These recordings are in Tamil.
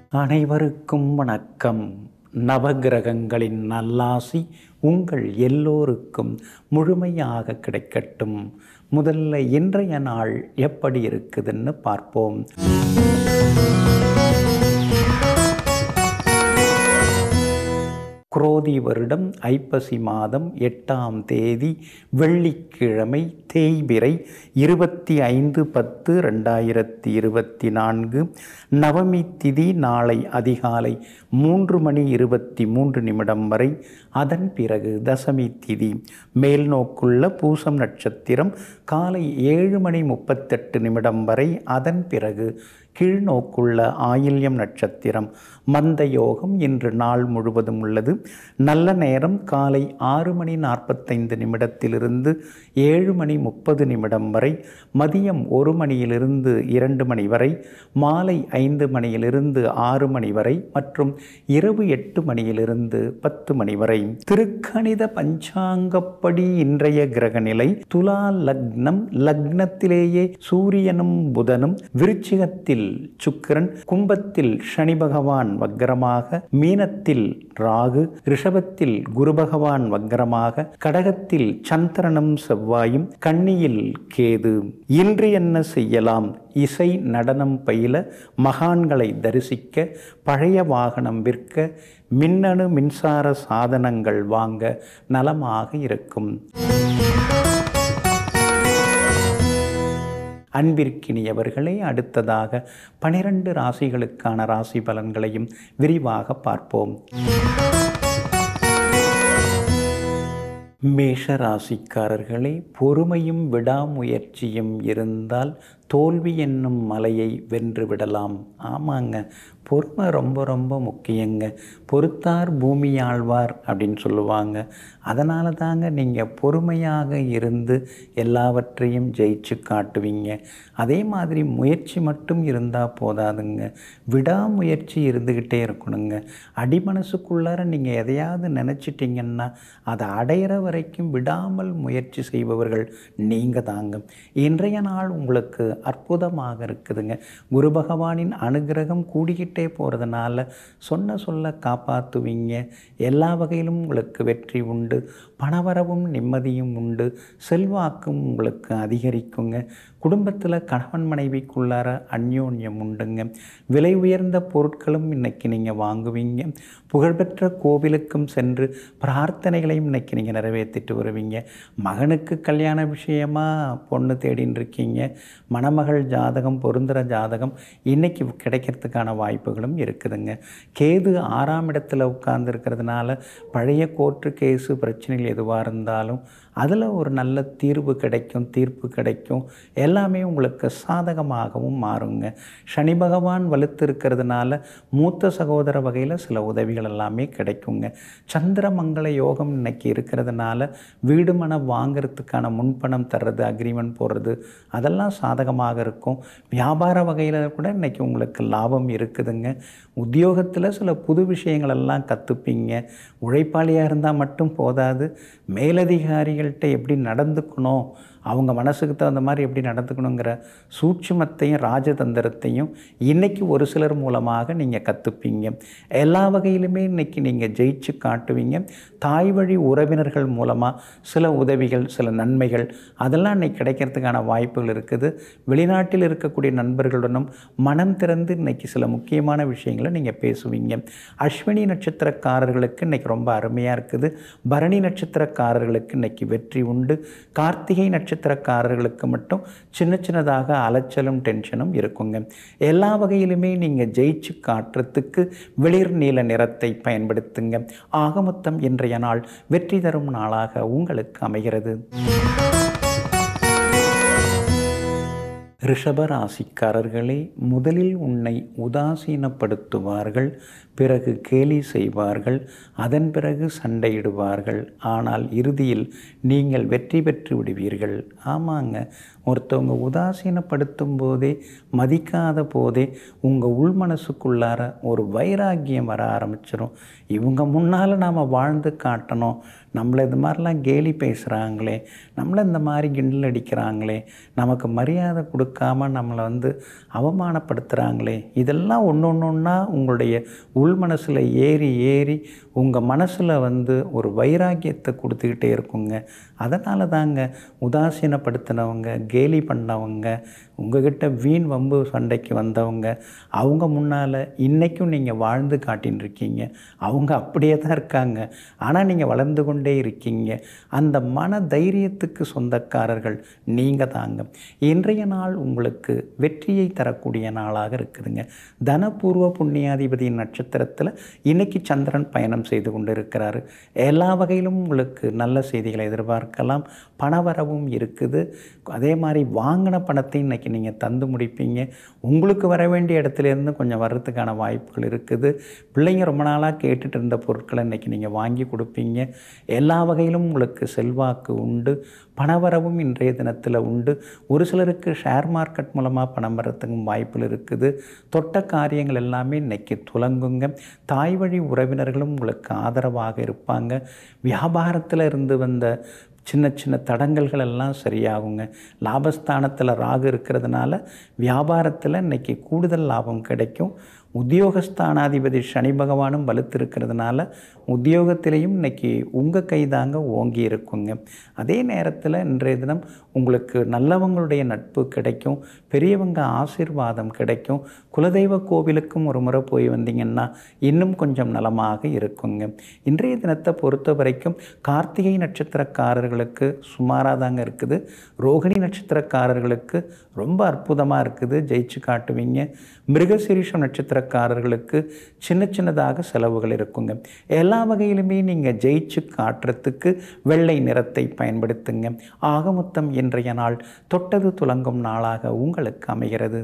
அனைவருக்கும் வணக்கம் நவகிரகங்களின் நல்லாசி உங்கள் எல்லோருக்கும் முழுமையாக கிடைக்கட்டும் முதல்ல இன்றைய நாள் எப்படி இருக்குதுன்னு பார்ப்போம் குரோதி வருடம் ஐப்பசி மாதம் எட்டாம் தேதி வெள்ளிக்கிழமை தேய்பிறை இருபத்தி ஐந்து பத்து ரெண்டாயிரத்தி இருபத்தி நான்கு நவமி திதி நாளை அதிகாலை மூன்று மணி இருபத்தி மூன்று நிமிடம் வரை அதன் பிறகு தசமி திதி மேல் நோக்குள்ள பூசம் நட்சத்திரம் காலை ஏழு மணி முப்பத்தெட்டு நிமிடம் வரை அதன் பிறகு கீழ்நோக்குள்ள ஆயில்யம் நட்சத்திரம் மந்த யோகம் இன்று நாள் முழுவதும் உள்ளது நல்ல நேரம் காலை ஆறு மணி நாற்பத்தைந்து நிமிடத்திலிருந்து ஏழு மணி முப்பது நிமிடம் வரை மதியம் ஒரு மணியிலிருந்து இரண்டு மணி வரை மாலை ஐந்து மணியிலிருந்து ஆறு மணி வரை மற்றும் இரவு எட்டு மணியிலிருந்து பத்து மணி வரை திருக்கணித பஞ்சாங்கப்படி இன்றைய கிரகநிலை துலா லக்னம் லக்னத்திலேயே சூரியனும் புதனும் விருச்சிகத்தில் சுக்கிரன் கும்பத்தில் சனி பகவான் வக்கரமாக மீனத்தில் ராகு ரிஷபத்தில் குரு பகவான் வக்கரமாக கடகத்தில் சந்திரனும் செவ்வாயும் கன்னியில் கேது இன்று என்ன செய்யலாம் இசை நடனம் பயில மகான்களை தரிசிக்க பழைய வாகனம் விற்க மின்னணு மின்சார சாதனங்கள் வாங்க நலமாக இருக்கும் அன்பிற்கினியவர்களே அடுத்ததாக பனிரெண்டு ராசிகளுக்கான ராசி பலன்களையும் விரிவாக பார்ப்போம் மேஷ ராசிக்காரர்களே பொறுமையும் விடாமுயற்சியும் இருந்தால் தோல்வி என்னும் மலையை வென்று விடலாம் ஆமாங்க பொறுமை ரொம்ப ரொம்ப முக்கியங்க பொறுத்தார் பூமி ஆழ்வார் அப்படின்னு சொல்லுவாங்க அதனால தாங்க நீங்கள் பொறுமையாக இருந்து எல்லாவற்றையும் ஜெயிச்சு காட்டுவீங்க அதே மாதிரி முயற்சி மட்டும் இருந்தால் போதாதுங்க விடாமுயற்சி இருந்துக்கிட்டே இருக்கணுங்க அடிமனசுக்குள்ளார நீங்கள் எதையாவது நினச்சிட்டிங்கன்னா அதை அடையிற வரைக்கும் விடாமல் முயற்சி செய்பவர்கள் நீங்கள் தாங்க இன்றைய நாள் உங்களுக்கு அற்புதமாக இருக்குதுங்க குரு பகவானின் அனுகிரகம் கூடிக்கிட்டே போகிறதுனால சொன்ன சொல்ல காப்பாற்றுவீங்க எல்லா வகையிலும் உங்களுக்கு வெற்றி உண்டு பணவரவும் நிம்மதியும் உண்டு செல்வாக்கும் உங்களுக்கு அதிகரிக்குங்க குடும்பத்தில் கணவன் மனைவிக்குள்ளார அந்யோன்யம் உண்டுங்க விலை உயர்ந்த பொருட்களும் இன்னைக்கு நீங்கள் வாங்குவீங்க புகழ்பெற்ற கோவிலுக்கும் சென்று பிரார்த்தனைகளையும் இன்னைக்கு நீங்கள் நிறைவேற்றிட்டு வருவீங்க மகனுக்கு கல்யாண விஷயமா பொண்ணு தேடின்னு இருக்கீங்க மணமகள் ஜாதகம் பொருந்துகிற ஜாதகம் இன்னைக்கு கிடைக்கிறதுக்கான வாய்ப்புகளும் இருக்குதுங்க கேது ஆறாம் இடத்துல உட்கார்ந்துருக்கிறதுனால பழைய கோர்ட்டு கேஸு பிரச்சனைகள் எதுவாக இருந்தாலும் அதில் ஒரு நல்ல தீர்வு கிடைக்கும் தீர்ப்பு கிடைக்கும் எல்லாமே உங்களுக்கு சாதகமாகவும் மாறுங்க சனி பகவான் வலுத்து இருக்கிறதுனால மூத்த சகோதர வகையில் சில உதவிகள் எல்லாமே கிடைக்குங்க சந்திரமங்கல யோகம் இன்னைக்கு இருக்கிறதுனால வீடு மனம் வாங்கிறதுக்கான முன்பணம் தர்றது அக்ரிமெண்ட் போடுறது அதெல்லாம் சாதகமாக இருக்கும் வியாபார வகையில் கூட இன்னைக்கு உங்களுக்கு லாபம் இருக்குதுங்க உத்தியோகத்தில் சில புது விஷயங்களெல்லாம் கற்றுப்பீங்க உழைப்பாளியாக இருந்தால் மட்டும் போதாது மேலதிகாரிகள்கிட்ட எப்படி நடந்துக்கணும் அவங்க மனசுக்கு தகுந்த மாதிரி எப்படி நடந்துக்கணுங்கிற சூட்சுமத்தையும் ராஜதந்திரத்தையும் இன்றைக்கி ஒரு சிலர் மூலமாக நீங்கள் கற்றுப்பீங்க எல்லா வகையிலுமே இன்றைக்கி நீங்கள் ஜெயிச்சு காட்டுவீங்க தாய் வழி உறவினர்கள் மூலமாக சில உதவிகள் சில நன்மைகள் அதெல்லாம் இன்றைக்கி கிடைக்கிறதுக்கான வாய்ப்புகள் இருக்குது வெளிநாட்டில் இருக்கக்கூடிய நண்பர்களுடனும் மனம் திறந்து இன்றைக்கி சில முக்கியமான விஷயங்களை நீங்கள் பேசுவீங்க அஸ்வினி நட்சத்திரக்காரர்களுக்கு இன்றைக்கி ரொம்ப அருமையாக இருக்குது பரணி நட்சத்திரக்காரர்களுக்கு இன்றைக்கி வெற்றி உண்டு கார்த்திகை நட்சத்திர நட்சத்திரக்காரர்களுக்கு மட்டும் சின்ன சின்னதாக அலைச்சலும் டென்ஷனும் இருக்குங்க எல்லா வகையிலுமே நீங்கள் ஜெயிச்சு காட்டுறதுக்கு வெளிர் நீல நிறத்தை பயன்படுத்துங்க ஆக மொத்தம் இன்றைய நாள் வெற்றி தரும் நாளாக உங்களுக்கு அமைகிறது ரிஷபராசிக்காரர்களே முதலில் உன்னை உதாசீனப்படுத்துவார்கள் பிறகு கேலி செய்வார்கள் அதன் பிறகு சண்டையிடுவார்கள் ஆனால் இறுதியில் நீங்கள் வெற்றி பெற்று விடுவீர்கள் ஆமாங்க ஒருத்தவங்க உதாசீனப்படுத்தும் போதே மதிக்காத போதே உங்கள் உள் மனசுக்குள்ளார ஒரு வைராக்கியம் வர ஆரம்பிச்சிடும் இவங்க முன்னால் நாம் வாழ்ந்து காட்டணும் நம்மளை இந்த மாதிரிலாம் கேலி பேசுகிறாங்களே நம்மளை இந்த மாதிரி கிண்டல் அடிக்கிறாங்களே நமக்கு மரியாதை கொடுக்காம நம்மளை வந்து அவமானப்படுத்துகிறாங்களே இதெல்லாம் ஒன்று ஒன்று ஒன்றா உங்களுடைய உள் மனசில் ஏறி ஏறி உங்கள் மனசில் வந்து ஒரு வைராக்கியத்தை கொடுத்துக்கிட்டே இருக்குங்க அதனால தாங்க உதாசீனப்படுத்தினவங்க கேலி பண்ணவங்க உங்ககிட்ட வீண் வம்பு சண்டைக்கு வந்தவங்க அவங்க முன்னால் இன்றைக்கும் நீங்கள் வாழ்ந்து காட்டின்னு இருக்கீங்க அவங்க அப்படியே தான் இருக்காங்க ஆனால் நீங்கள் வளர்ந்து கொண்டே இருக்கீங்க அந்த மன தைரியத்துக்கு சொந்தக்காரர்கள் நீங்கள் தாங்க இன்றைய நாள் உங்களுக்கு வெற்றியை தரக்கூடிய நாளாக இருக்குதுங்க தனபூர்வ புண்ணியாதிபதி நட்சத்திரத்தில் இன்னைக்கு சந்திரன் பயணம் செய்து கொண்டு இருக்கிறாரு எல்லா வகையிலும் உங்களுக்கு நல்ல செய்திகளை எதிர்பார்க்கலாம் பணவரவும் இருக்குது அதே மாதிரி வாங்கின பணத்தை இன்னைக்கு நீங்கள் தந்து முடிப்பீங்க உங்களுக்கு வர வேண்டிய இடத்துல இருந்து கொஞ்சம் வர்றதுக்கான வாய்ப்புகள் இருக்குது பிள்ளைங்க ரொம்ப நாளாக கேட்டுட்டு இருந்த பொருட்களை இன்றைக்கி நீங்கள் வாங்கி கொடுப்பீங்க எல்லா வகையிலும் உங்களுக்கு செல்வாக்கு உண்டு பணவரவும் இன்றைய தினத்தில் உண்டு ஒரு சிலருக்கு ஷேர் மார்க்கெட் மூலமாக பணம் வரத்துக்கும் வாய்ப்புகள் இருக்குது தொட்ட காரியங்கள் எல்லாமே இன்னைக்கு துலங்குங்க தாய் வழி உறவினர்களும் உங்களுக்கு ஆதரவாக இருப்பாங்க வியாபாரத்தில் இருந்து வந்த சின்ன சின்ன தடங்கல்கள் எல்லாம் சரியாகுங்க லாபஸ்தானத்தில் ராகு இருக்கிறதுனால வியாபாரத்தில் இன்னைக்கு கூடுதல் லாபம் கிடைக்கும் உத்தியோகஸ்தானாதிபதி சனி பகவானும் வலுத்திருக்கிறதுனால உத்தியோகத்திலையும் இன்னைக்கு உங்கள் கைதாங்க ஓங்கி இருக்குங்க அதே நேரத்தில் இன்றைய தினம் உங்களுக்கு நல்லவங்களுடைய நட்பு கிடைக்கும் பெரியவங்க ஆசீர்வாதம் கிடைக்கும் குலதெய்வ கோவிலுக்கும் ஒரு முறை போய் வந்தீங்கன்னா இன்னும் கொஞ்சம் நலமாக இருக்குங்க இன்றைய தினத்தை பொறுத்த வரைக்கும் கார்த்திகை நட்சத்திரக்காரர்களுக்கு சுமாராக தாங்க இருக்குது ரோகிணி நட்சத்திரக்காரர்களுக்கு ரொம்ப அற்புதமாக இருக்குது ஜெயிச்சு காட்டுவீங்க மிருகசிரீஷம் நட்சத்திரக்காரர்களுக்கு சின்ன சின்னதாக செலவுகள் இருக்குங்க எல்லா வகையிலுமே நீங்கள் ஜெயிச்சு காட்டுறதுக்கு வெள்ளை நிறத்தை பயன்படுத்துங்க ஆக மொத்தம் இன்றைய நாள் தொட்டது துலங்கும் நாளாக உங்களுக்கு அமைகிறது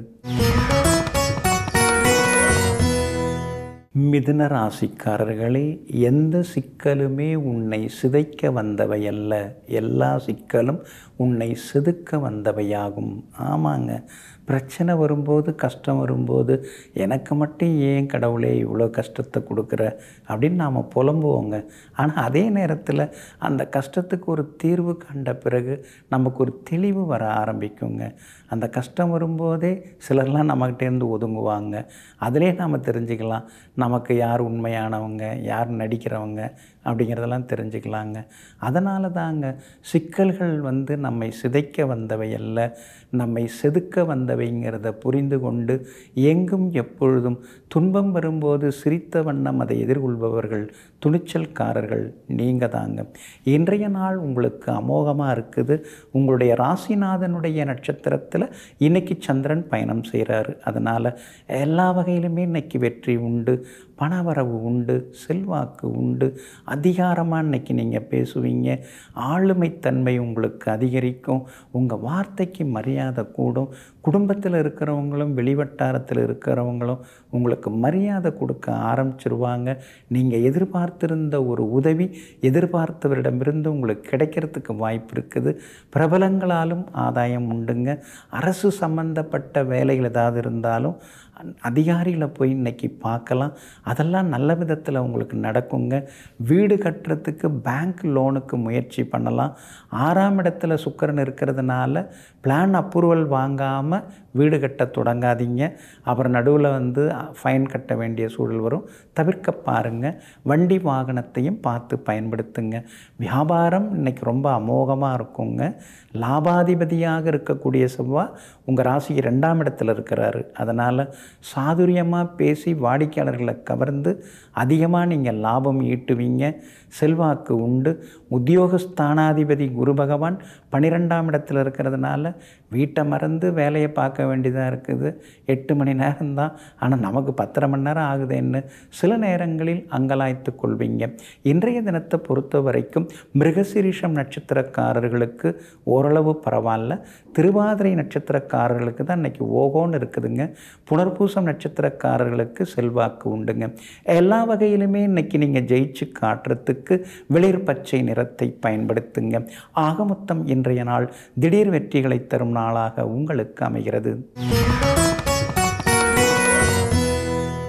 மிதுன ராசிக்காரர்களே எந்த சிக்கலுமே உன்னை சிதைக்க வந்தவை அல்ல எல்லா சிக்கலும் உன்னை செதுக்க வந்தவையாகும் ஆமாங்க பிரச்சனை வரும்போது கஷ்டம் வரும்போது எனக்கு மட்டும் ஏன் கடவுளே இவ்வளோ கஷ்டத்தை கொடுக்குற அப்படின்னு நாம் புலம்புவோங்க ஆனால் அதே நேரத்தில் அந்த கஷ்டத்துக்கு ஒரு தீர்வு கண்ட பிறகு நமக்கு ஒரு தெளிவு வர ஆரம்பிக்குங்க அந்த கஷ்டம் வரும்போதே சிலர்லாம் நம்மக்கிட்டேருந்து ஒதுங்குவாங்க அதிலே நாம் தெரிஞ்சுக்கலாம் நமக்கு யார் உண்மையானவங்க யார் நடிக்கிறவங்க அப்படிங்கிறதெல்லாம் தெரிஞ்சுக்கலாங்க அதனால தாங்க சிக்கல்கள் வந்து நம்மை சிதைக்க வந்தவை அல்ல நம்மை செதுக்க வந்தவைங்கிறத புரிந்து கொண்டு எங்கும் எப்பொழுதும் துன்பம் வரும்போது சிரித்த வண்ணம் அதை எதிர்கொள்பவர்கள் துணிச்சல்காரர்கள் நீங்கள் தாங்க இன்றைய நாள் உங்களுக்கு அமோகமாக இருக்குது உங்களுடைய ராசிநாதனுடைய நட்சத்திரத்தில் இன்னைக்கு சந்திரன் பயணம் செய்கிறாரு அதனால் எல்லா வகையிலுமே இன்னைக்கு வெற்றி உண்டு பணவரவு உண்டு செல்வாக்கு உண்டு அதிகாரமாக இன்னைக்கு நீங்கள் பேசுவீங்க ஆளுமைத்தன்மை உங்களுக்கு அதிகரிக்கும் உங்கள் வார்த்தைக்கு மரியாதை கூடும் குடும்பத்தில் இருக்கிறவங்களும் வெளிவட்டாரத்தில் இருக்கிறவங்களும் உங்களுக்கு மரியாதை கொடுக்க ஆரம்பிச்சிருவாங்க நீங்கள் எதிர்பார்த்திருந்த ஒரு உதவி எதிர்பார்த்தவரிடமிருந்து உங்களுக்கு கிடைக்கிறதுக்கு வாய்ப்பு இருக்குது பிரபலங்களாலும் ஆதாயம் உண்டுங்க அரசு சம்பந்தப்பட்ட வேலைகள் ஏதாவது இருந்தாலும் அதிகாரிகளை போய் இன்னைக்கு பார்க்கலாம் அதெல்லாம் நல்ல விதத்தில் உங்களுக்கு நடக்குங்க வீடு கட்டுறதுக்கு பேங்க் லோனுக்கு முயற்சி பண்ணலாம் ஆறாம் இடத்துல சுக்கரன் இருக்கிறதுனால பிளான் அப்ரூவல் வாங்காமல் வீடு கட்ட தொடங்காதீங்க அப்புறம் நடுவில் வந்து ஃபைன் கட்ட வேண்டிய சூழல் வரும் தவிர்க்க பாருங்கள் வண்டி வாகனத்தையும் பார்த்து பயன்படுத்துங்க வியாபாரம் இன்னைக்கு ரொம்ப அமோகமாக இருக்குங்க லாபாதிபதியாக இருக்கக்கூடிய செவ்வாய் உங்கள் ராசிக்கு ரெண்டாம் இடத்துல இருக்கிறாரு அதனால் சாதுரியமாக பேசி வாடிக்கையாளர்களை கவர்ந்து அதிகமாக நீங்கள் லாபம் ஈட்டுவீங்க செல்வாக்கு உண்டு உத்தியோகஸ்தானாதிபதி குரு பகவான் பன்னிரெண்டாம் இடத்துல இருக்கிறதுனால வீட்டை மறந்து வேலையை பார்க்க வேண்டியதாக இருக்குது எட்டு மணி நேரம்தான் ஆனால் நமக்கு பத்தரை மணி நேரம் ஆகுதுன்னு சில நேரங்களில் அங்கலாய்த்து கொள்வீங்க இன்றைய தினத்தை பொறுத்த வரைக்கும் மிருகசிரீஷம் நட்சத்திரக்காரர்களுக்கு ஓரளவு பரவாயில்ல திருவாதிரை நட்சத்திரக்காரர்களுக்கு தான் இன்றைக்கி ஓகோன்னு இருக்குதுங்க புனர்பூசம் நட்சத்திரக்காரர்களுக்கு செல்வாக்கு உண்டுங்க எல்லா வகையிலுமே இன்றைக்கி நீங்கள் ஜெயிச்சு காட்டுறதுக்கு வெளிர் பச்சை நிறத்தை பயன்படுத்துங்க ஆக மொத்தம் இன்றைய நாள் திடீர் வெற்றிகளை தரும் நாளாக உங்களுக்கு அமைகிறது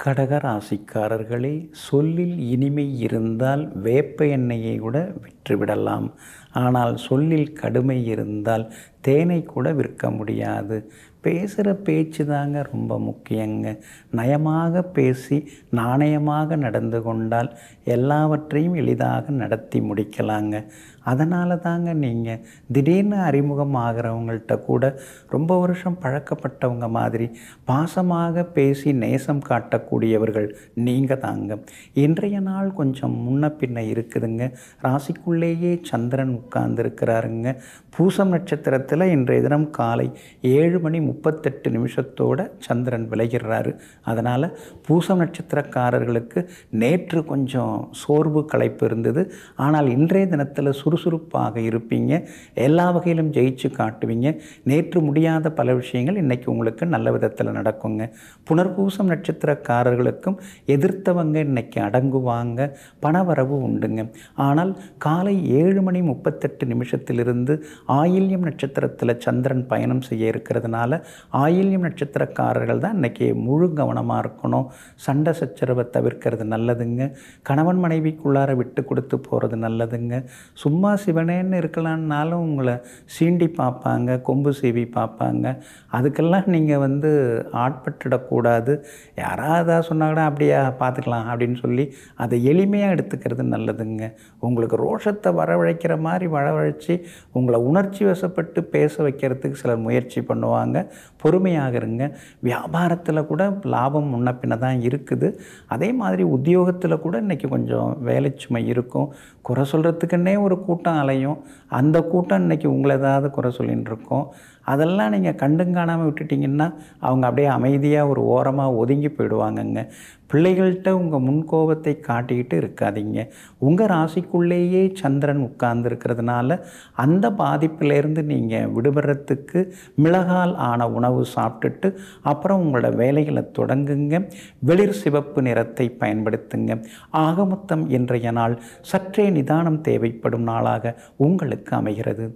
கடக ராசிக்காரர்களே சொல்லில் இனிமை இருந்தால் வேப்ப எண்ணெயை கூட விற்றுவிடலாம் ஆனால் சொல்லில் கடுமை இருந்தால் தேனை கூட விற்க முடியாது பேசுகிற பேச்சு தாங்க ரொம்ப முக்கியங்க நயமாக பேசி நாணயமாக நடந்து கொண்டால் எல்லாவற்றையும் எளிதாக நடத்தி முடிக்கலாங்க அதனால தாங்க நீங்கள் திடீர்னு அறிமுகம் ஆகிறவங்கள்ட்ட கூட ரொம்ப வருஷம் பழக்கப்பட்டவங்க மாதிரி பாசமாக பேசி நேசம் காட்டக்கூடியவர்கள் நீங்கள் தாங்க இன்றைய நாள் கொஞ்சம் முன்ன பின்ன இருக்குதுங்க ராசிக்குள்ளேயே சந்திரன் உட்கார்ந்துருக்கிறாருங்க பூசம் நட்சத்திரத்தில் இன்றைய தினம் காலை ஏழு மணி முப்பத்தெட்டு நிமிஷத்தோட சந்திரன் விளைகிறாரு அதனால் பூசம் நட்சத்திரக்காரர்களுக்கு நேற்று கொஞ்சம் சோர்வு களைப்பு இருந்தது ஆனால் இன்றைய தினத்தில் சுறுசுறுப்பாக இருப்பீங்க எல்லா வகையிலும் ஜெயிச்சு காட்டுவீங்க நேற்று முடியாத பல விஷயங்கள் இன்றைக்கி உங்களுக்கு நல்ல விதத்தில் நடக்குங்க புனர்பூசம் நட்சத்திரக்காரர்களுக்கும் எதிர்த்தவங்க இன்னைக்கு அடங்குவாங்க பணவரவு உண்டுங்க ஆனால் காலை ஏழு மணி முப்பத்தெட்டு நிமிஷத்திலிருந்து ஆயில்யம் நட்சத்திரத்தில் சந்திரன் பயணம் செய்ய இருக்கிறதுனால ஆயில்யம் நட்சத்திரக்காரர்கள் தான் இன்றைக்கி முழு கவனமாக இருக்கணும் சண்டை சச்சரவை தவிர்க்கிறது நல்லதுங்க கணவன் மனைவிக்குள்ளார விட்டு கொடுத்து போகிறது நல்லதுங்க சும்மா சிவனேன்னு இருக்கலான்னாலும் உங்களை சீண்டி பார்ப்பாங்க கொம்பு சீவி பார்ப்பாங்க அதுக்கெல்லாம் நீங்கள் வந்து ஆட்பட்டுடக்கூடாது யாராவது ஏதாவது சொன்னா கூட அப்படியா பார்த்துக்கலாம் அப்படின்னு சொல்லி அதை எளிமையாக எடுத்துக்கிறது நல்லதுங்க உங்களுக்கு ரோஷத்தை வரவழைக்கிற மாதிரி வரவழைச்சி உங்களை உணர்ச்சி வசப்பட்டு பேச வைக்கிறதுக்கு சிலர் முயற்சி பண்ணுவாங்க பொறுமையாக இருங்க வியாபாரத்தில் கூட லாபம் முன்ன பின்ன தான் இருக்குது அதே மாதிரி உத்தியோகத்தில் கூட இன்றைக்கி கொஞ்சம் வேலை சுமை இருக்கும் குறை சொல்கிறதுக்குன்னே ஒரு கூட்டம் அலையும் அந்த கூட்டம் இன்றைக்கி உங்களை ஏதாவது குறை சொல்லின்னு இருக்கோம் அதெல்லாம் நீங்கள் கண்டும் காணாமல் விட்டுட்டிங்கன்னா அவங்க அப்படியே அமைதியாக ஒரு ஓரமாக ஒதுங்கி போயிடுவாங்கங்க பிள்ளைகள்கிட்ட உங்கள் முன்கோபத்தை காட்டிக்கிட்டு இருக்காதீங்க உங்கள் ராசிக்குள்ளேயே சந்திரன் உட்கார்ந்துருக்கிறதுனால அந்த பாதிப்பிலேருந்து நீங்கள் விடுபடுறதுக்கு மிளகால் ஆன உணவு சாப்பிட்டுட்டு அப்புறம் உங்களோட வேலைகளை தொடங்குங்க வெளிர் சிவப்பு நிறத்தை பயன்படுத்துங்க ஆகமொத்தம் இன்றைய நாள் சற்றே நிதானம் தேவைப்படும் நாளாக உங்களுக்கு அமைகிறது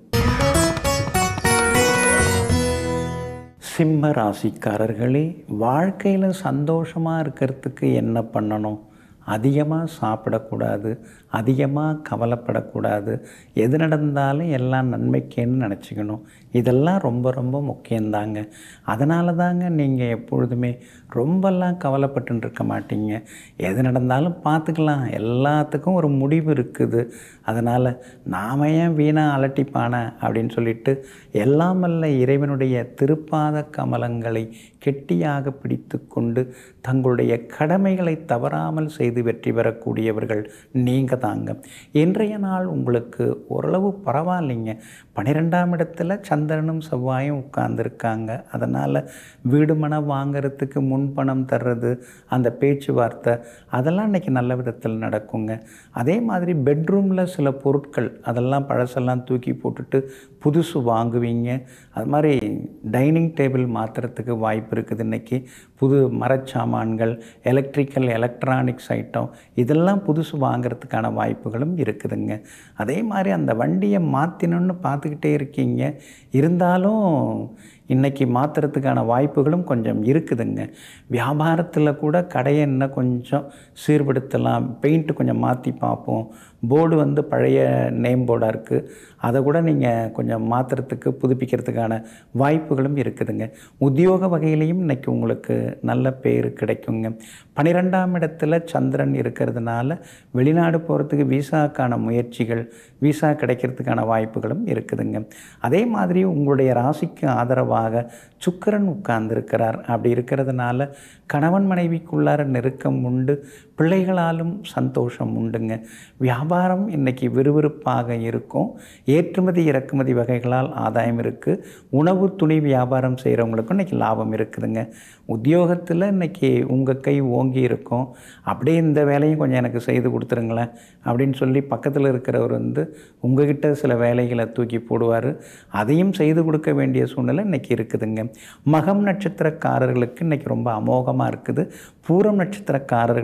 சிம்ம ராசிக்காரர்களே வாழ்க்கையில் சந்தோஷமாக இருக்கிறதுக்கு என்ன பண்ணணும் அதிகமாக சாப்பிடக்கூடாது அதிகமாக கவலைப்படக்கூடாது எது நடந்தாலும் எல்லாம் நன்மைக்கேன்னு நினச்சிக்கணும் இதெல்லாம் ரொம்ப ரொம்ப முக்கியந்தாங்க அதனால தாங்க நீங்கள் எப்பொழுதுமே ரொம்பலாம் கவலைப்பட்டு இருக்க மாட்டீங்க எது நடந்தாலும் பார்த்துக்கலாம் எல்லாத்துக்கும் ஒரு முடிவு இருக்குது அதனால் நாம் ஏன் வீணாக அலட்டிப்பான அப்படின்னு சொல்லிட்டு எல்லாம் வல்ல இறைவனுடைய திருப்பாத கமலங்களை கெட்டியாக பிடித்து கொண்டு தங்களுடைய கடமைகளை தவறாமல் செய்து வெற்றி பெறக்கூடியவர்கள் நீங்கள் தாங்க இன்றைய நாள் உங்களுக்கு ஓரளவு பரவாயில்லைங்க பன்னிரெண்டாம் இடத்துல சந்திரனும் செவ்வாயும் உட்கார்ந்துருக்காங்க அதனால் வீடு மனம் வாங்கிறதுக்கு முன்பணம் தர்றது அந்த பேச்சுவார்த்தை அதெல்லாம் இன்றைக்கி நல்ல விதத்தில் நடக்குங்க அதே மாதிரி பெட்ரூமில் சில பொருட்கள் அதெல்லாம் பழசெல்லாம் தூக்கி போட்டுட்டு புதுசு வாங்குவீங்க அது மாதிரி டைனிங் டேபிள் மாற்றுறதுக்கு வாய்ப்பு இருக்குது இன்றைக்கி புது மரச்சாமான்கள் எலக்ட்ரிக்கல் எலக்ட்ரானிக்ஸ் ஐட்டம் இதெல்லாம் புதுசு வாங்குறதுக்கான வாய்ப்புகளும் இருக்குதுங்க அதே மாதிரி அந்த வண்டியை மாற்றினோன்னு பார்த்துக்கிட்டே இருக்கீங்க இருந்தாலும் இன்றைக்கி மாற்றுறதுக்கான வாய்ப்புகளும் கொஞ்சம் இருக்குதுங்க வியாபாரத்தில் கூட கடையை இன்னும் கொஞ்சம் சீர்படுத்தலாம் பெயிண்ட்டு கொஞ்சம் மாற்றி பார்ப்போம் போர்டு வந்து பழைய நேம் போர்டாக இருக்குது அதை கூட நீங்கள் கொஞ்சம் மாற்றுறதுக்கு புதுப்பிக்கிறதுக்கான வாய்ப்புகளும் இருக்குதுங்க உத்தியோக வகையிலையும் இன்றைக்கி உங்களுக்கு நல்ல பேர் கிடைக்குங்க பன்னிரெண்டாம் இடத்துல சந்திரன் இருக்கிறதுனால வெளிநாடு போகிறதுக்கு விசாக்கான முயற்சிகள் விசா கிடைக்கிறதுக்கான வாய்ப்புகளும் இருக்குதுங்க அதே மாதிரி உங்களுடைய ராசிக்கு ஆதரவாக சுக்கிரன் உட்கார்ந்திருக்கிறார் அப்படி இருக்கிறதுனால கணவன் மனைவிக்குள்ளார நெருக்கம் உண்டு பிள்ளைகளாலும் சந்தோஷம் உண்டுங்க வியாபாரம் இன்றைக்கி விறுவிறுப்பாக இருக்கும் ஏற்றுமதி இறக்குமதி வகைகளால் ஆதாயம் இருக்குது உணவு துணி வியாபாரம் செய்கிறவங்களுக்கும் இன்றைக்கி லாபம் இருக்குதுங்க உத்தியோகத்தில் இன்றைக்கி உங்கள் கை ஓங்கி இருக்கும் அப்படியே இந்த வேலையும் கொஞ்சம் எனக்கு செய்து கொடுத்துருங்களேன் அப்படின்னு சொல்லி பக்கத்தில் இருக்கிறவர் வந்து உங்ககிட்ட சில வேலைகளை தூக்கி போடுவார் அதையும் செய்து கொடுக்க வேண்டிய சூழ்நிலை இன்றைக்கி இருக்குதுங்க மகம் நட்சத்திரக்காரர்களுக்கு இன்றைக்கி ரொம்ப அமோகமாக இருக்குது பூரம் நட்சத்திரக்காரர்களுக்கு இன்றைக்கி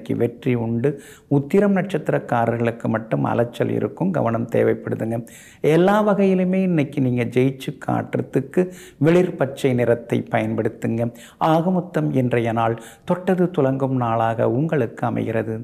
இன்னைக்கு வெற்றி உண்டு உத்திரம் நட்சத்திரக்காரர்களுக்கு மட்டும் அலைச்சல் இருக்கும் கவனம் தேவைப்படுதுங்க எல்லா வகையிலுமே இன்னைக்கு நீங்கள் ஜெயிச்சு காட்டுறதுக்கு வெளிர் பச்சை நிறத்தை பயன்படுத்துங்க ஆகமொத்தம் இன்றைய நாள் தொட்டது துலங்கும் நாளாக உங்களுக்கு அமைகிறது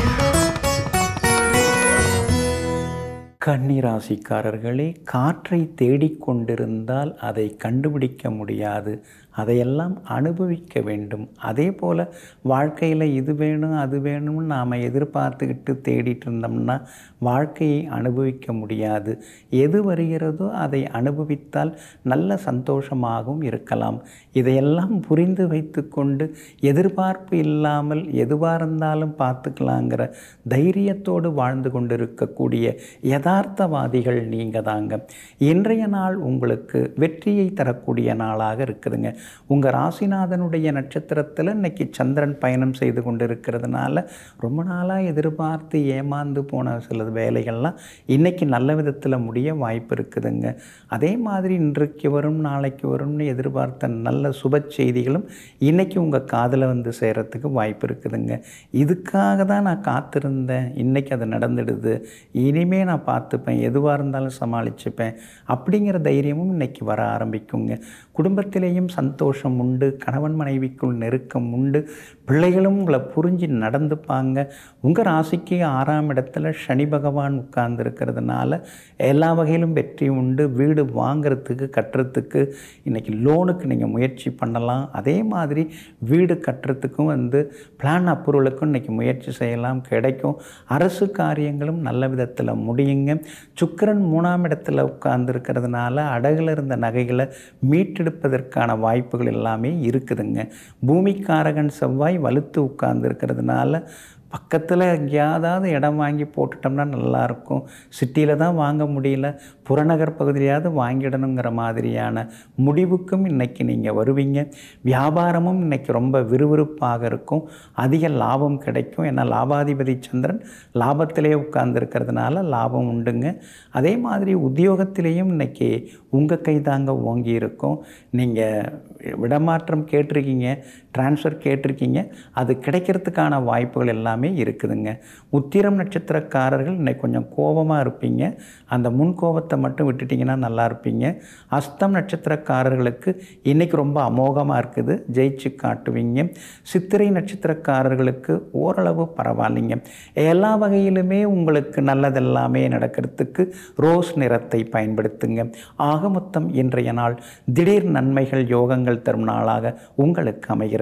கன்னிராசிக்காரர்களே காற்றை தேடிக்கொண்டிருந்தால் அதை கண்டுபிடிக்க முடியாது அதையெல்லாம் அனுபவிக்க வேண்டும் அதே போல் வாழ்க்கையில் இது வேணும் அது வேணும்னு நாம் எதிர்பார்த்துக்கிட்டு தேடிட்டு இருந்தோம்னா வாழ்க்கையை அனுபவிக்க முடியாது எது வருகிறதோ அதை அனுபவித்தால் நல்ல சந்தோஷமாகவும் இருக்கலாம் இதையெல்லாம் புரிந்து வைத்துக்கொண்டு எதிர்பார்ப்பு இல்லாமல் எதுவாக இருந்தாலும் பார்த்துக்கலாங்கிற தைரியத்தோடு வாழ்ந்து கொண்டிருக்கக்கூடிய யதார்த்தவாதிகள் நீங்கள் தாங்க இன்றைய நாள் உங்களுக்கு வெற்றியை தரக்கூடிய நாளாக இருக்குதுங்க உங்கள் ராசிநாதனுடைய நட்சத்திரத்தில் இன்னைக்கு சந்திரன் பயணம் செய்து கொண்டிருக்கிறதுனால ரொம்ப நாளாக எதிர்பார்த்து ஏமாந்து போன சில வேலைகள்லாம் இன்றைக்கி நல்ல விதத்தில் முடிய வாய்ப்பு இருக்குதுங்க அதே மாதிரி இன்றைக்கு வரும் நாளைக்கு வரும்னு எதிர்பார்த்த நல்ல சுப செய்திகளும் இன்றைக்கி உங்கள் காதில் வந்து சேரத்துக்கு வாய்ப்பு இருக்குதுங்க இதுக்காக தான் நான் காத்திருந்தேன் இன்றைக்கி அது நடந்துடுது இனிமே நான் பார்த்துப்பேன் எதுவாக இருந்தாலும் சமாளிச்சுப்பேன் அப்படிங்கிற தைரியமும் இன்றைக்கி வர ஆரம்பிக்குங்க குடும்பத்திலேயும் சந்தோஷம் உண்டு கணவன் மனைவிக்குள் நெருக்கம் உண்டு பிள்ளைகளும் உங்களை புரிஞ்சு நடந்துப்பாங்க உங்கள் ராசிக்கு ஆறாம் இடத்துல சனி பகவான் உட்கார்ந்து இருக்கிறதுனால எல்லா வகையிலும் வெற்றி உண்டு வீடு வாங்கிறதுக்கு கட்டுறதுக்கு இன்றைக்கி லோனுக்கு நீங்கள் முயற்சி பண்ணலாம் அதே மாதிரி வீடு கட்டுறதுக்கும் வந்து பிளான் அப்ரூவலுக்கும் இன்றைக்கி முயற்சி செய்யலாம் கிடைக்கும் அரசு காரியங்களும் நல்ல விதத்தில் முடியுங்க சுக்கிரன் மூணாம் இடத்துல உட்கார்ந்துருக்கிறதுனால அடகுல இருந்த நகைகளை மீட்டெடுப்பதற்கான வாய்ப்புகள் எல்லாமே இருக்குதுங்க பூமிக்காரகன் செவ்வாய் வலுத்து உட்கார்ந்துருக்கிறதுனால பக்கத்தில் எங்கேயாவது இடம் வாங்கி போட்டுட்டோம்னா நல்லாயிருக்கும் சிட்டியில் தான் வாங்க முடியல புறநகர் பகுதியிலையாவது வாங்கிடணுங்கிற மாதிரியான முடிவுக்கும் இன்றைக்கி நீங்கள் வருவீங்க வியாபாரமும் இன்றைக்கி ரொம்ப விறுவிறுப்பாக இருக்கும் அதிக லாபம் கிடைக்கும் ஏன்னா லாபாதிபதி சந்திரன் லாபத்திலே உட்கார்ந்துருக்கிறதுனால லாபம் உண்டுங்க அதே மாதிரி உத்தியோகத்திலேயும் இன்றைக்கி உங்கள் கை தாங்க ஓங்கி இருக்கும் நீங்கள் விடமாற்றம் கேட்டிருக்கீங்க ட்ரான்ஸ்ஃபர் கேட்டிருக்கீங்க அது கிடைக்கிறதுக்கான வாய்ப்புகள் எல்லாமே இருக்குதுங்க உத்திரம் நட்சத்திரக்காரர்கள் இன்னைக்கு கொஞ்சம் கோபமாக இருப்பீங்க அந்த முன் கோபத்தை மட்டும் விட்டுட்டிங்கன்னா நல்லா இருப்பீங்க அஸ்தம் நட்சத்திரக்காரர்களுக்கு இன்றைக்கி ரொம்ப அமோகமாக இருக்குது ஜெயிச்சு காட்டுவீங்க சித்திரை நட்சத்திரக்காரர்களுக்கு ஓரளவு பரவாயில்லைங்க எல்லா வகையிலுமே உங்களுக்கு நல்லதெல்லாமே நடக்கிறதுக்கு ரோஸ் நிறத்தை பயன்படுத்துங்க ஆக மொத்தம் இன்றைய நாள் திடீர் நன்மைகள் யோகங்கள் தரும் நாளாக உங்களுக்கு அமைகிறது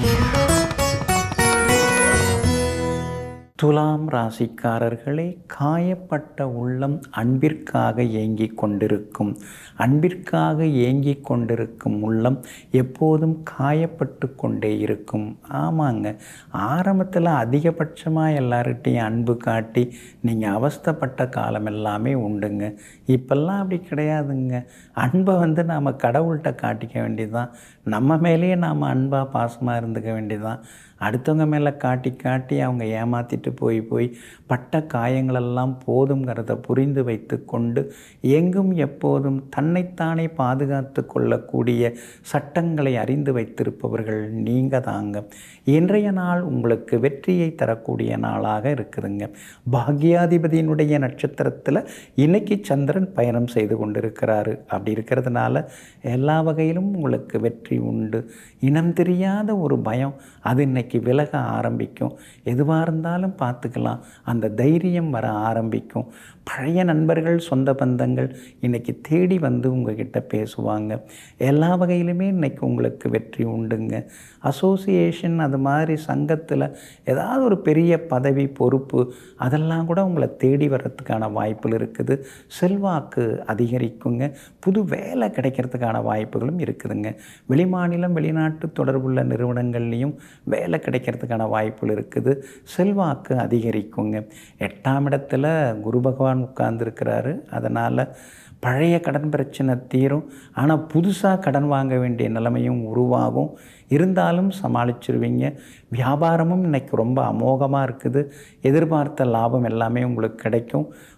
துலாம் ராசிக்காரர்களே காயப்பட்ட உள்ளம் அன்பிற்காக ஏங்கிக் கொண்டிருக்கும் அன்பிற்காக ஏங்கிக் கொண்டிருக்கும் உள்ளம் எப்போதும் காயப்பட்டு கொண்டே இருக்கும் ஆமாங்க ஆரம்பத்தில் அதிகபட்சமாக எல்லார்கிட்டையும் அன்பு காட்டி நீங்கள் அவஸ்தைப்பட்ட காலம் எல்லாமே உண்டுங்க இப்பெல்லாம் அப்படி கிடையாதுங்க அன்பை வந்து நாம் கடவுள்கிட்ட காட்டிக்க வேண்டியதுதான் நம்ம மேலேயே நாம் அன்பாக பாசமாக இருந்துக்க வேண்டியதுதான் அடுத்தவங்க மேலே காட்டி காட்டி அவங்க ஏமாற்றிட்டு போய் போய் பட்ட காயங்களெல்லாம் போதுங்கிறத புரிந்து வைத்து கொண்டு எங்கும் எப்போதும் தன்னைத்தானே பாதுகாத்து கொள்ளக்கூடிய சட்டங்களை அறிந்து வைத்திருப்பவர்கள் நீங்கள் தாங்க இன்றைய நாள் உங்களுக்கு வெற்றியை தரக்கூடிய நாளாக இருக்குதுங்க பாக்யாதிபதியினுடைய நட்சத்திரத்தில் இன்னைக்கு சந்திரன் பயணம் செய்து கொண்டிருக்கிறாரு அப்படி இருக்கிறதுனால எல்லா வகையிலும் உங்களுக்கு வெற்றி உண்டு இனம் தெரியாத ஒரு பயம் அது இன்னைக்கு விலக ஆரம்பிக்கும் எதுவாக இருந்தாலும் பார்த்துக்கலாம் அந்த தைரியம் வர ஆரம்பிக்கும் பழைய நண்பர்கள் சொந்த பந்தங்கள் இன்றைக்கி தேடி வந்து உங்ககிட்ட பேசுவாங்க எல்லா வகையிலுமே இன்றைக்கி உங்களுக்கு வெற்றி உண்டுங்க அசோசியேஷன் அது மாதிரி சங்கத்தில் ஏதாவது ஒரு பெரிய பதவி பொறுப்பு அதெல்லாம் கூட உங்களை தேடி வர்றதுக்கான வாய்ப்புகள் இருக்குது செல்வாக்கு அதிகரிக்குங்க புது வேலை கிடைக்கிறதுக்கான வாய்ப்புகளும் இருக்குதுங்க வெளிமாநிலம் வெளிநாட்டு தொடர்புள்ள நிறுவனங்கள்லேயும் வேலை கிடைக்கிறதுக்கான வாய்ப்புகள் இருக்குது செல்வாக்கு அதிகரிக்குங்க எட்டாம் இடத்துல குரு பகவான் உட்கார்ந்துருக்கிறாரு அதனால் பழைய கடன் பிரச்சனை தீரும் ஆனால் புதுசாக கடன் வாங்க வேண்டிய நிலைமையும் உருவாகும் இருந்தாலும் சமாளிச்சிருவீங்க வியாபாரமும் இன்னைக்கு ரொம்ப அமோகமாக இருக்குது எதிர்பார்த்த லாபம் எல்லாமே உங்களுக்கு கிடைக்கும்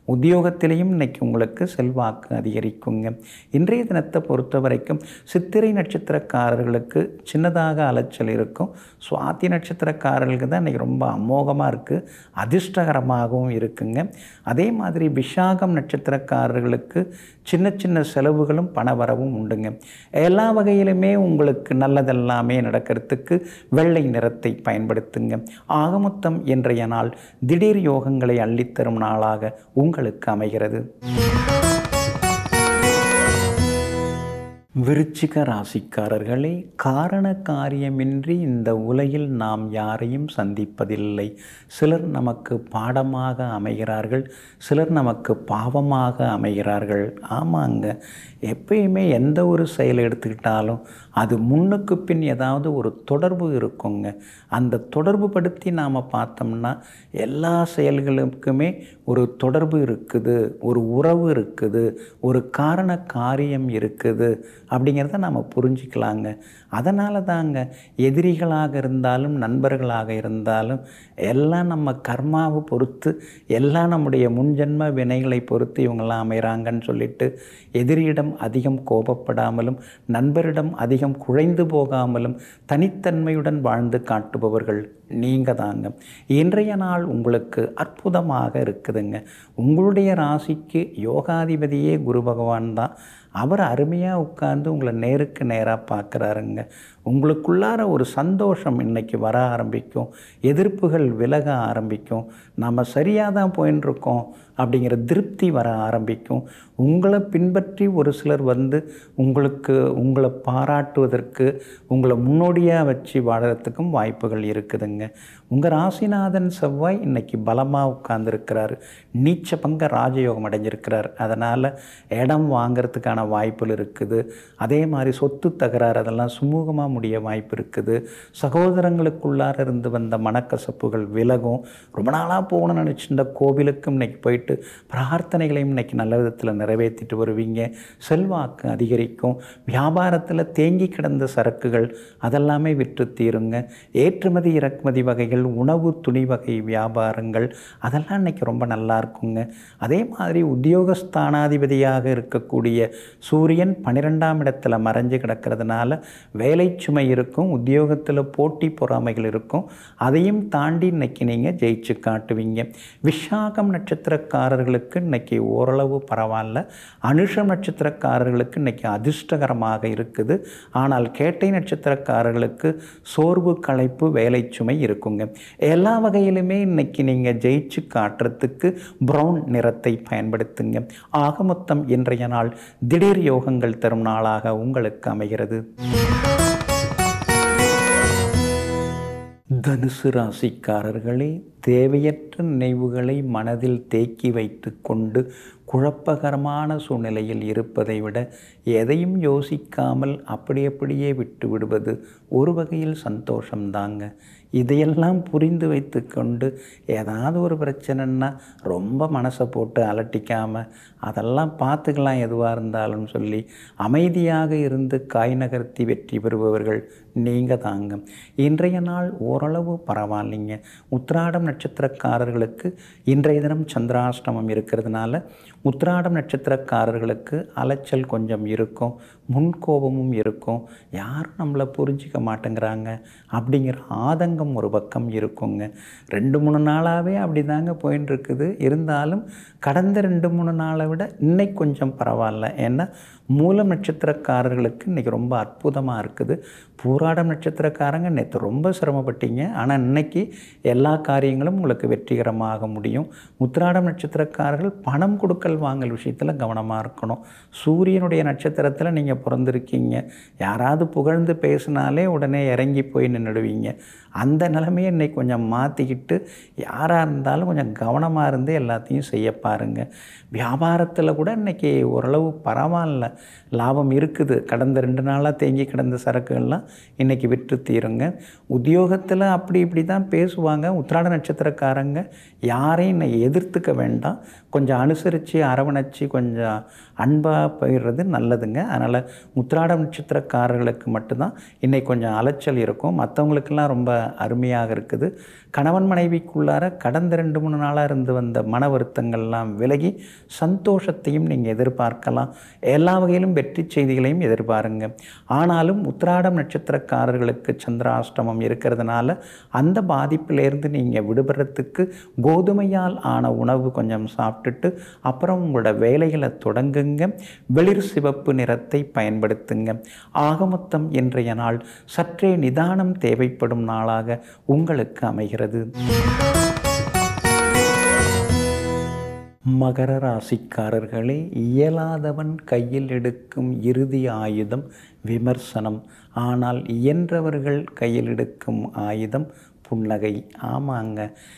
உத்தியோகத்திலையும் இன்னைக்கு உங்களுக்கு செல்வாக்கு அதிகரிக்குங்க இன்றைய தினத்தை பொறுத்த வரைக்கும் சித்திரை நட்சத்திரக்காரர்களுக்கு சின்னதாக அலைச்சல் இருக்கும் சுவாதி நட்சத்திரக்காரர்களுக்கு தான் இன்றைக்கி ரொம்ப அமோகமாக இருக்குது அதிர்ஷ்டகரமாகவும் இருக்குங்க அதே மாதிரி விஷாகம் நட்சத்திரக்காரர்களுக்கு சின்ன சின்ன செலவுகளும் பணவரவும் உண்டுங்க எல்லா வகையிலுமே உங்களுக்கு நல்லதெல்லாமே நடக்கிறதுக்கு வெள்ளை நிறத்தை பயன்படுத்துங்க ஆகமொத்தம் இன்றைய நாள் திடீர் யோகங்களை அள்ளித்தரும் நாளாக உங்களுக்கு அமைகிறது விருச்சிக ராசிக்காரர்களே காரண காரியமின்றி இந்த உலகில் நாம் யாரையும் சந்திப்பதில்லை சிலர் நமக்கு பாடமாக அமைகிறார்கள் சிலர் நமக்கு பாவமாக அமைகிறார்கள் ஆமாங்க எப்பயுமே எந்த ஒரு செயலை எடுத்துக்கிட்டாலும் அது முன்னுக்கு பின் ஏதாவது ஒரு தொடர்பு இருக்குங்க அந்த தொடர்பு படுத்தி நாம் பார்த்தோம்னா எல்லா செயல்களுக்குமே ஒரு தொடர்பு இருக்குது ஒரு உறவு இருக்குது ஒரு காரண காரியம் இருக்குது அப்படிங்கிறத நாம் புரிஞ்சிக்கலாங்க அதனால தாங்க எதிரிகளாக இருந்தாலும் நண்பர்களாக இருந்தாலும் எல்லாம் நம்ம கர்மாவை பொறுத்து எல்லாம் நம்முடைய முன்ஜென்ம வினைகளை பொறுத்து இவங்கெல்லாம் அமைகிறாங்கன்னு சொல்லிட்டு எதிரியிடம் அதிகம் கோபப்படாமலும் நண்பரிடம் அதிகம் குழைந்து போகாமலும் தனித்தன்மையுடன் வாழ்ந்து காட்டுபவர்கள் நீங்கள் தாங்க இன்றைய நாள் உங்களுக்கு அற்புதமாக இருக்குதுங்க உங்களுடைய ராசிக்கு யோகாதிபதியே குரு பகவான் தான் அவர் அருமையாக உட்கார்ந்து உங்களை நேருக்கு நேராக பார்க்குறாருங்க உங்களுக்குள்ளார ஒரு சந்தோஷம் இன்னைக்கு வர ஆரம்பிக்கும் எதிர்ப்புகள் விலக ஆரம்பிக்கும் நம்ம சரியாக தான் போயின்னு இருக்கோம் அப்படிங்கிற திருப்தி வர ஆரம்பிக்கும் உங்களை பின்பற்றி ஒரு சிலர் வந்து உங்களுக்கு உங்களை பாராட்டுவதற்கு உங்களை முன்னோடியாக வச்சு வாழறதுக்கும் வாய்ப்புகள் இருக்குதுங்க உங்கள் ராசிநாதன் செவ்வாய் இன்னைக்கு பலமாக உட்கார்ந்துருக்கிறாரு நீச்ச பங்க ராஜயோகம் அடைஞ்சிருக்கிறார் அதனால் இடம் வாங்கிறதுக்கான வாய்ப்புகள் இருக்குது அதே மாதிரி சொத்து தகராறு அதெல்லாம் சுமூகமாக முடிய வாய்ப்பு இருக்குது சகோதரங்களுக்குள்ளார இருந்து வந்த மனக்கசப்புகள் விலகும் ரொம்ப நாளாக போகணும்னு நினச்சிருந்த கோவிலுக்கும் இன்னைக்கு போயிட்டு பிரார்த்தனைகளையும் இன்னைக்கு நல்ல விதத்தில் நிறைவேற்றிட்டு வருவீங்க செல்வாக்கு அதிகரிக்கும் வியாபாரத்தில் தேங்கி கிடந்த சரக்குகள் அதெல்லாமே விற்று தீருங்க ஏற்றுமதி இறக்குமதி வகைகள் உணவு துணி வகை வியாபாரங்கள் அதெல்லாம் இன்னைக்கு ரொம்ப நல்லா இருக்குங்க அதே மாதிரி உத்தியோகஸ்தானாதிபதியாக இருக்கக்கூடிய சூரியன் பன்னிரெண்டாம் இடத்துல மறைஞ்சு கிடக்கிறதுனால வேலை சுமை இருக்கும் உத்தியோகத்தில் போட்டி பொறாமைகள் இருக்கும் அதையும் தாண்டி இன்னைக்கு நீங்கள் ஜெயிச்சு காட்டுவீங்க விஷாகம் நட்சத்திரக்காரர்களுக்கு இன்னைக்கு ஓரளவு பரவாயில்ல அனுஷம் நட்சத்திரக்காரர்களுக்கு இன்னைக்கு அதிர்ஷ்டகரமாக இருக்குது ஆனால் கேட்டை நட்சத்திரக்காரர்களுக்கு சோர்வு களைப்பு வேலை சுமை இருக்குங்க எல்லா வகையிலுமே இன்னைக்கு நீங்கள் ஜெயிச்சு காட்டுறதுக்கு ப்ரௌன் நிறத்தை பயன்படுத்துங்க ஆக மொத்தம் இன்றைய நாள் திடீர் யோகங்கள் தரும் நாளாக உங்களுக்கு அமைகிறது தனுசு ராசிக்காரர்களே தேவையற்ற நினைவுகளை மனதில் தேக்கி வைத்து கொண்டு குழப்பகரமான சூழ்நிலையில் இருப்பதை விட எதையும் யோசிக்காமல் அப்படி அப்படியே விட்டு விடுவது ஒரு வகையில் சந்தோஷம்தாங்க இதையெல்லாம் புரிந்து வைத்து கொண்டு ஏதாவது ஒரு பிரச்சனைன்னா ரொம்ப மனசை போட்டு அலட்டிக்காமல் அதெல்லாம் பார்த்துக்கலாம் எதுவாக இருந்தாலும் சொல்லி அமைதியாக இருந்து காய் நகர்த்தி வெற்றி பெறுபவர்கள் நீங்கள் தாங்க இன்றைய நாள் ஓரளவு பரவாயில்லைங்க உத்திராடம் நட்சத்திரக்காரர்களுக்கு இன்றைய தினம் சந்திராஷ்டமம் இருக்கிறதுனால உத்திராடம் நட்சத்திரக்காரர்களுக்கு அலைச்சல் கொஞ்சம் இருக்கும் முன்கோபமும் இருக்கும் யாரும் நம்மளை புரிஞ்சிக்க மாட்டேங்கிறாங்க அப்படிங்கிற ஆதங்கம் ஒரு பக்கம் இருக்குங்க ரெண்டு மூணு நாளாகவே அப்படி தாங்க போயின்னு இருக்குது இருந்தாலும் கடந்த ரெண்டு மூணு நாளை விட இன்னைக்கு கொஞ்சம் பரவாயில்ல ஏன்னா மூலம் நட்சத்திரக்காரர்களுக்கு இன்றைக்கி ரொம்ப அற்புதமாக இருக்குது பூராடம் நட்சத்திரக்காரங்க நேற்று ரொம்ப சிரமப்பட்டீங்க ஆனால் இன்னைக்கு எல்லா காரியங்களும் உங்களுக்கு வெற்றிகரமாக முடியும் உத்திராடம் நட்சத்திரக்காரர்கள் பணம் கொடுக்கல் வாங்கல் விஷயத்தில் கவனமாக இருக்கணும் சூரியனுடைய நட்சத்திரத்தில் நீங்கள் பிறந்திருக்கீங்க யாராவது புகழ்ந்து பேசினாலே உடனே இறங்கி போய் நின்றுடுவீங்க அந்த நிலைமையை இன்னைக்கு கொஞ்சம் மாற்றிக்கிட்டு யாராக இருந்தாலும் கொஞ்சம் கவனமாக இருந்து எல்லாத்தையும் செய்ய பாருங்கள் வியாபாரத்தில் கூட இன்றைக்கி ஓரளவு பரவாயில்ல லாபம் இருக்குது கடந்த ரெண்டு நாளாக தேங்கி கிடந்த சரக்குகள்லாம் இன்றைக்கி விற்று தீருங்க உத்தியோகத்தில் அப்படி இப்படி தான் பேசுவாங்க உத்திராட நட்சத்திரக்காரங்க யாரையும் இன்னைக்கு எதிர்த்துக்க வேண்டாம் கொஞ்சம் அனுசரித்து அரவணைச்சு கொஞ்சம் அன்பாக போயிடுறது நல்லதுங்க அதனால் உத்திராடம் நட்சத்திரக்காரர்களுக்கு மட்டும்தான் இன்னைக்கு கொஞ்சம் அலைச்சல் இருக்கும் மற்றவங்களுக்கெல்லாம் ரொம்ப அருமையாக இருக்குது கணவன் மனைவிக்குள்ளார கடந்த ரெண்டு மூணு நாளாக இருந்து வந்த மன வருத்தங்கள்லாம் விலகி சந்தோஷத்தையும் நீங்கள் எதிர்பார்க்கலாம் எல்லா வகையிலும் வெற்றி செய்திகளையும் எதிர்பாருங்க ஆனாலும் உத்திராடம் நட்சத்திரக்காரர்களுக்கு சந்திராஷ்டமம் இருக்கிறதுனால அந்த பாதிப்பிலேருந்து நீங்கள் விடுபடுறதுக்கு கோதுமையால் ஆன உணவு கொஞ்சம் சாப்பிட்டுட்டு அப்புறம் உங்களோட வேலைகளை தொடங்குங்க வெளிர் சிவப்பு நிறத்தை பயன்படுத்துங்க ஆகமொத்தம் இன்றைய நாள் சற்றே நிதானம் தேவைப்படும் நாளாக உங்களுக்கு அமைகிறது மகர ராசிக்காரர்களே இயலாதவன் கையில் எடுக்கும் இறுதி ஆயுதம் விமர்சனம் ஆனால் இயன்றவர்கள் கையில் எடுக்கும் ஆயுதம் புன்னகை ஆமாங்க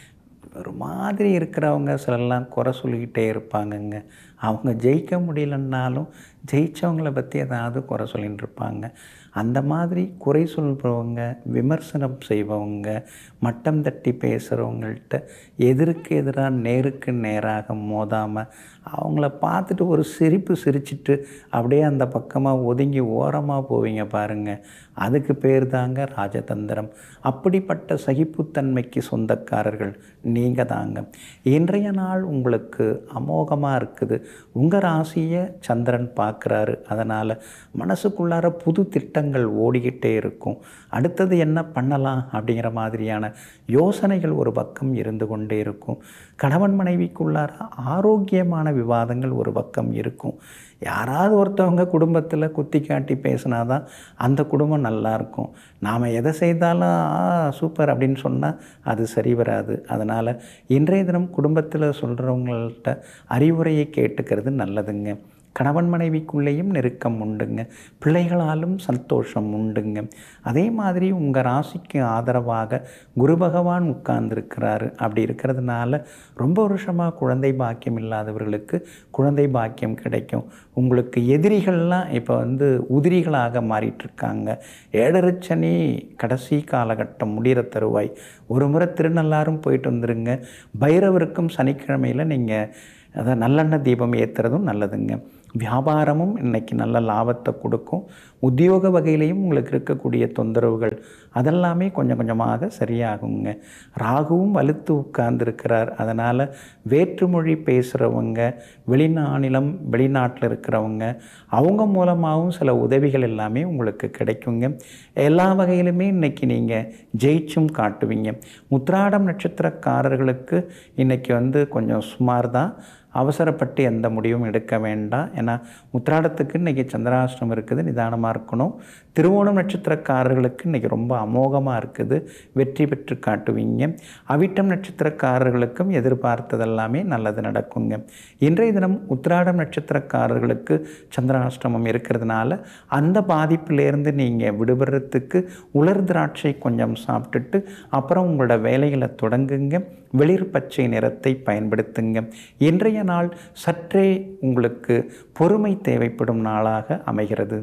ஒரு மாதிரி இருக்கிறவங்க சிலர்லாம் குறை சொல்லிக்கிட்டே இருப்பாங்கங்க அவங்க ஜெயிக்க முடியலன்னாலும் ஜெயித்தவங்கள பற்றி ஏதாவது குறை சொல்லின்னு இருப்பாங்க அந்த மாதிரி குறை சொல்கிறவங்க விமர்சனம் செய்பவங்க மட்டம் தட்டி பேசுகிறவங்கள்ட்ட எதிருக்கு எதிராக நேருக்கு நேராக மோதாமல் அவங்கள பார்த்துட்டு ஒரு சிரிப்பு சிரிச்சிட்டு அப்படியே அந்த பக்கமாக ஒதுங்கி ஓரமாக போவீங்க பாருங்கள் அதுக்கு பேர் தாங்க ராஜதந்திரம் அப்படிப்பட்ட சகிப்புத்தன்மைக்கு சொந்தக்காரர்கள் நீங்கள் தாங்க இன்றைய நாள் உங்களுக்கு அமோகமாக இருக்குது உங்கள் ராசியை சந்திரன் பார்க்குறாரு அதனால் மனசுக்குள்ளார புது திட்டங்கள் ஓடிக்கிட்டே இருக்கும் அடுத்தது என்ன பண்ணலாம் அப்படிங்கிற மாதிரியான யோசனைகள் ஒரு பக்கம் இருந்து கொண்டே இருக்கும் கணவன் மனைவிக்குள்ளார ஆரோக்கியமான விவாதங்கள் ஒரு பக்கம் இருக்கும் யாராவது ஒருத்தவங்க குடும்பத்தில் குத்தி காட்டி பேசினாதான் அந்த குடும்பம் நல்லா இருக்கும் நாம் எதை செய்தாலும் ஆ சூப்பர் அப்படின்னு சொன்னால் அது சரி வராது அதனால் இன்றைய தினம் குடும்பத்தில் சொல்கிறவங்கள்ட்ட அறிவுரையை கேட்டுக்கிறது நல்லதுங்க கணவன் மனைவிக்குள்ளேயும் நெருக்கம் உண்டுங்க பிள்ளைகளாலும் சந்தோஷம் உண்டுங்க அதே மாதிரி உங்கள் ராசிக்கு ஆதரவாக குரு பகவான் உட்கார்ந்துருக்கிறாரு அப்படி இருக்கிறதுனால ரொம்ப வருஷமாக குழந்தை பாக்கியம் இல்லாதவர்களுக்கு குழந்தை பாக்கியம் கிடைக்கும் உங்களுக்கு எதிரிகள்லாம் இப்போ வந்து உதிரிகளாக மாறிட்டுருக்காங்க ஏழரைச்சனி கடைசி காலகட்டம் முடிகிற தருவாய் ஒரு முறை திருநள்ளாரும் போயிட்டு வந்துருங்க பைரவருக்கும் சனிக்கிழமையில் நீங்கள் அதான் நல்லெண்ணெய் தீபம் ஏற்றுறதும் நல்லதுங்க வியாபாரமும் இன்னைக்கு நல்ல லாபத்தை கொடுக்கும் உத்தியோக வகையிலையும் உங்களுக்கு இருக்கக்கூடிய தொந்தரவுகள் அதெல்லாமே கொஞ்சம் கொஞ்சமாக சரியாகுங்க ராகுவும் வலுத்து உட்கார்ந்துருக்கிறார் அதனால் வேற்றுமொழி பேசுகிறவங்க வெளிநாநிலம் வெளிநாட்டில் இருக்கிறவங்க அவங்க மூலமாகவும் சில உதவிகள் எல்லாமே உங்களுக்கு கிடைக்குங்க எல்லா வகையிலுமே இன்னைக்கு நீங்கள் ஜெயிச்சும் காட்டுவீங்க முத்ராடம் நட்சத்திரக்காரர்களுக்கு இன்னைக்கு வந்து கொஞ்சம் சுமார் தான் அவசரப்பட்டு எந்த முடிவும் எடுக்க வேண்டாம் ஏன்னா உத்திராடத்துக்கு இன்றைக்கி சந்திராஷ்டிரம் இருக்குது நிதானமாக இருக்கணும் திருவோணம் நட்சத்திரக்காரர்களுக்கு இன்றைக்கி ரொம்ப அமோகமாக இருக்குது வெற்றி பெற்று காட்டுவீங்க அவிட்டம் நட்சத்திரக்காரர்களுக்கும் எதிர்பார்த்ததெல்லாமே நல்லது நடக்குங்க இன்றைய தினம் உத்திராடம் நட்சத்திரக்காரர்களுக்கு சந்திராஷ்டிரமம் இருக்கிறதுனால அந்த பாதிப்பிலேருந்து நீங்கள் விடுபடுறதுக்கு உலர் திராட்சை கொஞ்சம் சாப்பிட்டுட்டு அப்புறம் உங்களோட வேலைகளை தொடங்குங்க வெளிர் பச்சை நிறத்தை பயன்படுத்துங்க இன்றைய நாள் சற்றே உங்களுக்கு பொறுமை தேவைப்படும் நாளாக அமைகிறது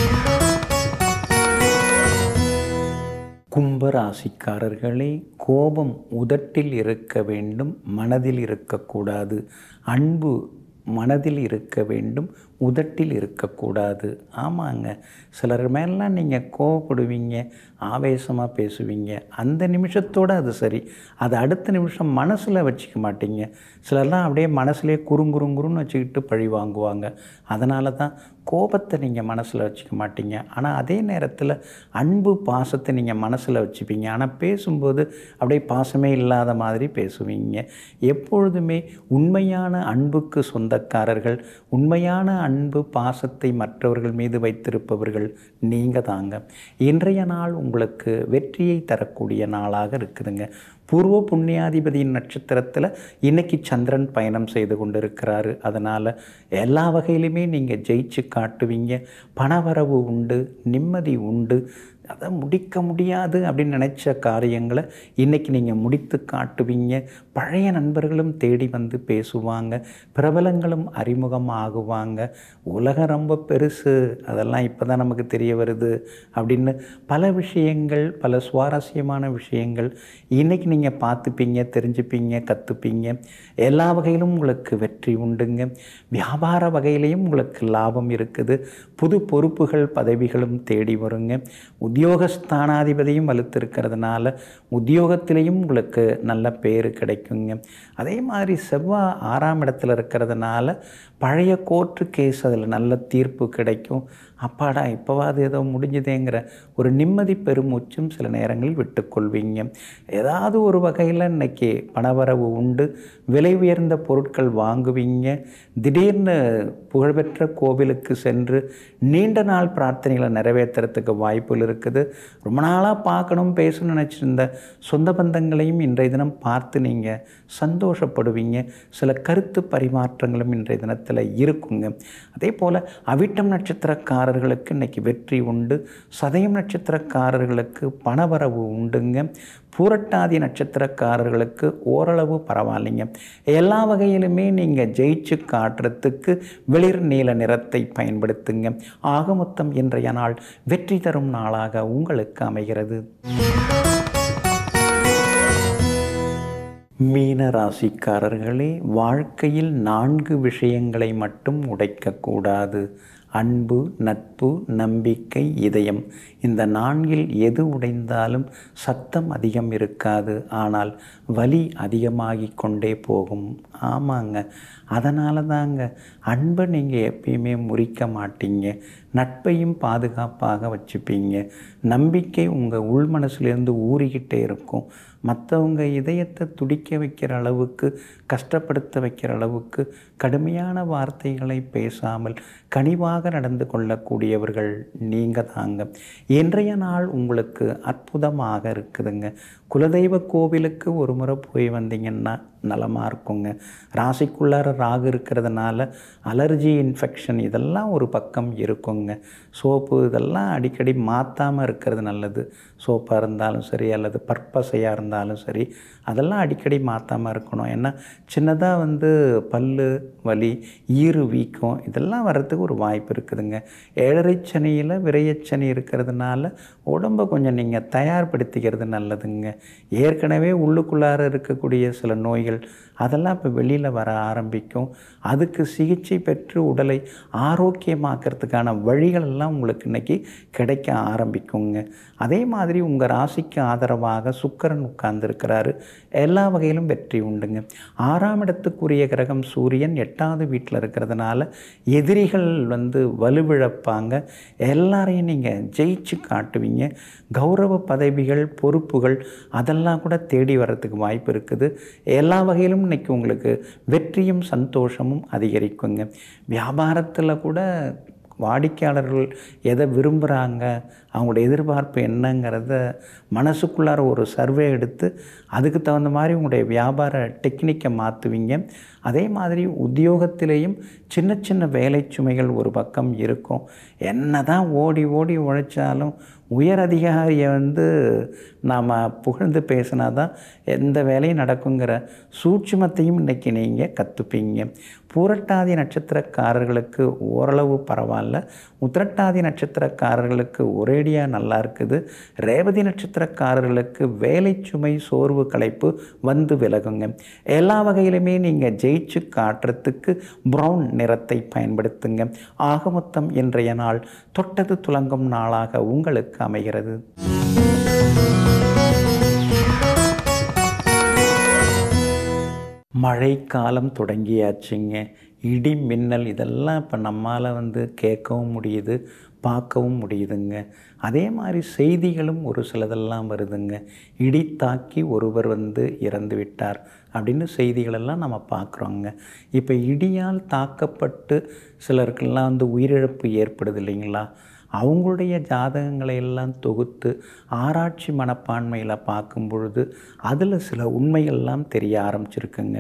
கும்பராசிக்காரர்களே கோபம் உதட்டில் இருக்க வேண்டும் மனதில் இருக்கக்கூடாது அன்பு மனதில் இருக்க வேண்டும் உதட்டில் இருக்கக்கூடாது ஆமாங்க சிலர் மேலாம் நீங்கள் கோவப்படுவீங்க ஆவேசமாக பேசுவீங்க அந்த நிமிஷத்தோடு அது சரி அது அடுத்த நிமிஷம் மனசில் வச்சுக்க மாட்டீங்க சிலர்லாம் அப்படியே மனசுலேயே குறுங்குறுங்குறுன்னு வச்சுக்கிட்டு பழி வாங்குவாங்க அதனால தான் கோபத்தை நீங்கள் மனசில் வச்சுக்க மாட்டீங்க ஆனால் அதே நேரத்தில் அன்பு பாசத்தை நீங்கள் மனசில் வச்சுப்பீங்க ஆனால் பேசும்போது அப்படியே பாசமே இல்லாத மாதிரி பேசுவீங்க எப்பொழுதுமே உண்மையான அன்புக்கு சொந்தக்காரர்கள் உண்மையான அன்பு பாசத்தை மற்றவர்கள் மீது வைத்திருப்பவர்கள் நீங்கள் தாங்க இன்றைய நாள் உங்களுக்கு வெற்றியை தரக்கூடிய நாளாக இருக்குதுங்க பூர்வ புண்ணியாதிபதியின் நட்சத்திரத்தில் இன்னைக்கு சந்திரன் பயணம் செய்து கொண்டு இருக்கிறாரு அதனால் எல்லா வகையிலுமே நீங்கள் ஜெயிச்சு காட்டுவீங்க பணவரவு உண்டு நிம்மதி உண்டு அதை முடிக்க முடியாது அப்படின்னு நினச்ச காரியங்களை இன்றைக்கி நீங்கள் முடித்து காட்டுவீங்க பழைய நண்பர்களும் தேடி வந்து பேசுவாங்க பிரபலங்களும் அறிமுகம் ஆகுவாங்க உலகம் ரொம்ப பெருசு அதெல்லாம் இப்போ தான் நமக்கு தெரிய வருது அப்படின்னு பல விஷயங்கள் பல சுவாரஸ்யமான விஷயங்கள் இன்றைக்கி நீங்கள் பார்த்துப்பீங்க தெரிஞ்சுப்பீங்க கற்றுப்பீங்க எல்லா வகையிலும் உங்களுக்கு வெற்றி உண்டுங்க வியாபார வகையிலையும் உங்களுக்கு லாபம் இருக்குது புது பொறுப்புகள் பதவிகளும் தேடி வருங்க உத்தியோகஸ்தானாதிபதியும் வலுத்திருக்கிறதுனால உத்தியோகத்திலையும் உங்களுக்கு நல்ல பேர் கிடைக்குங்க அதே மாதிரி செவ்வாய் ஆறாம் இடத்துல இருக்கிறதுனால பழைய கோர்ட்டு கேஸ் அதில் நல்ல தீர்ப்பு கிடைக்கும் அப்பாடா இப்போவாது ஏதோ முடிஞ்சுதேங்கிற ஒரு நிம்மதி பெருமூச்சும் சில நேரங்களில் விட்டுக்கொள்வீங்க ஏதாவது ஒரு வகையில் இன்னைக்கு பணவரவு உண்டு விலை உயர்ந்த பொருட்கள் வாங்குவீங்க திடீர்னு புகழ்பெற்ற கோவிலுக்கு சென்று நீண்ட நாள் பிரார்த்தனைகளை நிறைவேற்றுறதுக்கு வாய்ப்புகள் இருக்குது ரொம்ப நாளாக பார்க்கணும் பேசணும்னு நினச்சிருந்த சொந்த பந்தங்களையும் இன்றைய தினம் பார்த்து நீங்கள் சந்தோஷப்படுவீங்க சில கருத்து பரிமாற்றங்களும் இன்றைய தினத்தில் இருக்குங்க அதே போல் அவிட்டம் நட்சத்திரக்காரர்களுக்கு இன்னைக்கு வெற்றி உண்டு சதயம் நட்சத்திரக்காரர்களுக்கு பணவரவு உண்டுங்க பூரட்டாதி நட்சத்திரக்காரர்களுக்கு ஓரளவு பரவாயில்லைங்க எல்லா வகையிலுமே நீங்கள் ஜெயிச்சு காட்டுறதுக்கு வெளிர் நீல நிறத்தை பயன்படுத்துங்க ஆக மொத்தம் இன்றைய நாள் வெற்றி தரும் நாளாக உங்களுக்கு அமைகிறது மீன ராசிக்காரர்களே வாழ்க்கையில் நான்கு விஷயங்களை மட்டும் உடைக்கக்கூடாது அன்பு நட்பு நம்பிக்கை இதயம் இந்த நான்கில் எது உடைந்தாலும் சத்தம் அதிகம் இருக்காது ஆனால் வலி அதிகமாகி கொண்டே போகும் ஆமாங்க அதனால தாங்க அன்பை நீங்கள் எப்பயுமே முறிக்க மாட்டீங்க நட்பையும் பாதுகாப்பாக வச்சுப்பீங்க நம்பிக்கை உங்கள் உள் மனசுலேருந்து ஊறிக்கிட்டே இருக்கும் மற்றவங்க இதயத்தை துடிக்க வைக்கிற அளவுக்கு கஷ்டப்படுத்த வைக்கிற அளவுக்கு கடுமையான வார்த்தைகளை பேசாமல் கனிவாக நடந்து கொள்ளக்கூடியவர்கள் நீங்கள் தாங்க இன்றைய நாள் உங்களுக்கு அற்புதமாக இருக்குதுங்க குலதெய்வ கோவிலுக்கு ஒரு முறை போய் வந்தீங்கன்னா நலமாக இருக்குங்க ராசிக்குள்ளார ராகு இருக்கிறதுனால அலர்ஜி இன்ஃபெக்ஷன் இதெல்லாம் ஒரு பக்கம் இருக்குங்க சோப்பு இதெல்லாம் அடிக்கடி மாற்றாமல் இருக்கிறது நல்லது சோப்பாக இருந்தாலும் சரி அல்லது பற்பசையாக இருந்தாலும் சரி அதெல்லாம் அடிக்கடி மாற்றாமல் இருக்கணும் ஏன்னா சின்னதாக வந்து பல்லு வலி ஈறு வீக்கம் இதெல்லாம் வர்றதுக்கு ஒரு வாய்ப்பு இருக்குதுங்க ஏழரை சனியில் விரையச்சனி இருக்கிறதுனால உடம்பை கொஞ்சம் நீங்கள் தயார்படுத்திக்கிறது நல்லதுங்க ஏற்கனவே உள்ளுக்குள்ளார இருக்கக்கூடிய சில நோய்கள் அதெல்லாம் இப்போ வெளியில் வர ஆரம்பிக்கும் அதுக்கு சிகிச்சை பெற்று உடலை ஆரோக்கியமாக்கிறதுக்கான வழிகள் எல்லாம் உங்களுக்கு இன்றைக்கி கிடைக்க ஆரம்பிக்குங்க அதே மாதிரி உங்கள் ராசிக்கு ஆதரவாக சுக்கரன் உட்கார்ந்துருக்கிறாரு எல்லா வகையிலும் வெற்றி உண்டுங்க ஆறாம் இடத்துக்குரிய கிரகம் சூரியன் எட்டாவது வீட்டில் இருக்கிறதுனால எதிரிகள் வந்து வலுவிழப்பாங்க எல்லாரையும் நீங்கள் ஜெயிச்சு காட்டுவீங்க கௌரவ பதவிகள் பொறுப்புகள் அதெல்லாம் கூட தேடி வர்றதுக்கு வாய்ப்பு இருக்குது எல்லா வகையிலும் இன்னைக்கு உங்களுக்கு வெற்றியும் சந்தோஷமும் அதிகரிக்குங்க வியாபாரத்தில் கூட வாடிக்கையாளர்கள் எதை விரும்புகிறாங்க அவங்களோட எதிர்பார்ப்பு என்னங்கிறத மனசுக்குள்ளார ஒரு சர்வே எடுத்து அதுக்கு தகுந்த மாதிரி உங்களுடைய வியாபார டெக்னிக்கை மாற்றுவீங்க அதே மாதிரி உத்தியோகத்திலேயும் சின்ன சின்ன வேலை சுமைகள் ஒரு பக்கம் இருக்கும் என்ன தான் ஓடி ஓடி உழைச்சாலும் உயர் அதிகாரியை வந்து நாம் புகழ்ந்து பேசினா தான் எந்த வேலையும் நடக்குங்கிற சூட்சுமத்தையும் இன்றைக்கி நீங்கள் கற்றுப்பீங்க பூரட்டாதி நட்சத்திரக்காரர்களுக்கு ஓரளவு பரவாயில்ல உத்திரட்டாதி நட்சத்திரக்காரர்களுக்கு ஒரேடியாக நல்லா இருக்குது ரேவதி நட்சத்திரக்காரர்களுக்கு வேலை சுமை சோர்வு களைப்பு வந்து விலகுங்க எல்லா வகையிலுமே நீங்கள் ஜெயிச்சு காட்டுறதுக்கு ப்ரௌன் நிறத்தை பயன்படுத்துங்க ஆக மொத்தம் இன்றைய நாள் தொட்டது துலங்கும் நாளாக உங்களுக்கு அமைகிறது மழைக்காலம் தொடங்கியாச்சுங்க இடி மின்னல் இதெல்லாம் இப்போ நம்மால் வந்து கேட்கவும் முடியுது பார்க்கவும் முடியுதுங்க அதே மாதிரி செய்திகளும் ஒரு சிலதெல்லாம் வருதுங்க இடி தாக்கி ஒருவர் வந்து இறந்து விட்டார் அப்படின்னு செய்திகளெல்லாம் நம்ம பார்க்குறோங்க இப்போ இடியால் தாக்கப்பட்டு சிலருக்கெல்லாம் வந்து உயிரிழப்பு ஏற்படுது இல்லைங்களா அவங்களுடைய ஜாதகங்களை எல்லாம் தொகுத்து ஆராய்ச்சி மனப்பான்மையில் பார்க்கும் பொழுது அதில் சில உண்மைகள்லாம் தெரிய ஆரம்பிச்சிருக்குங்க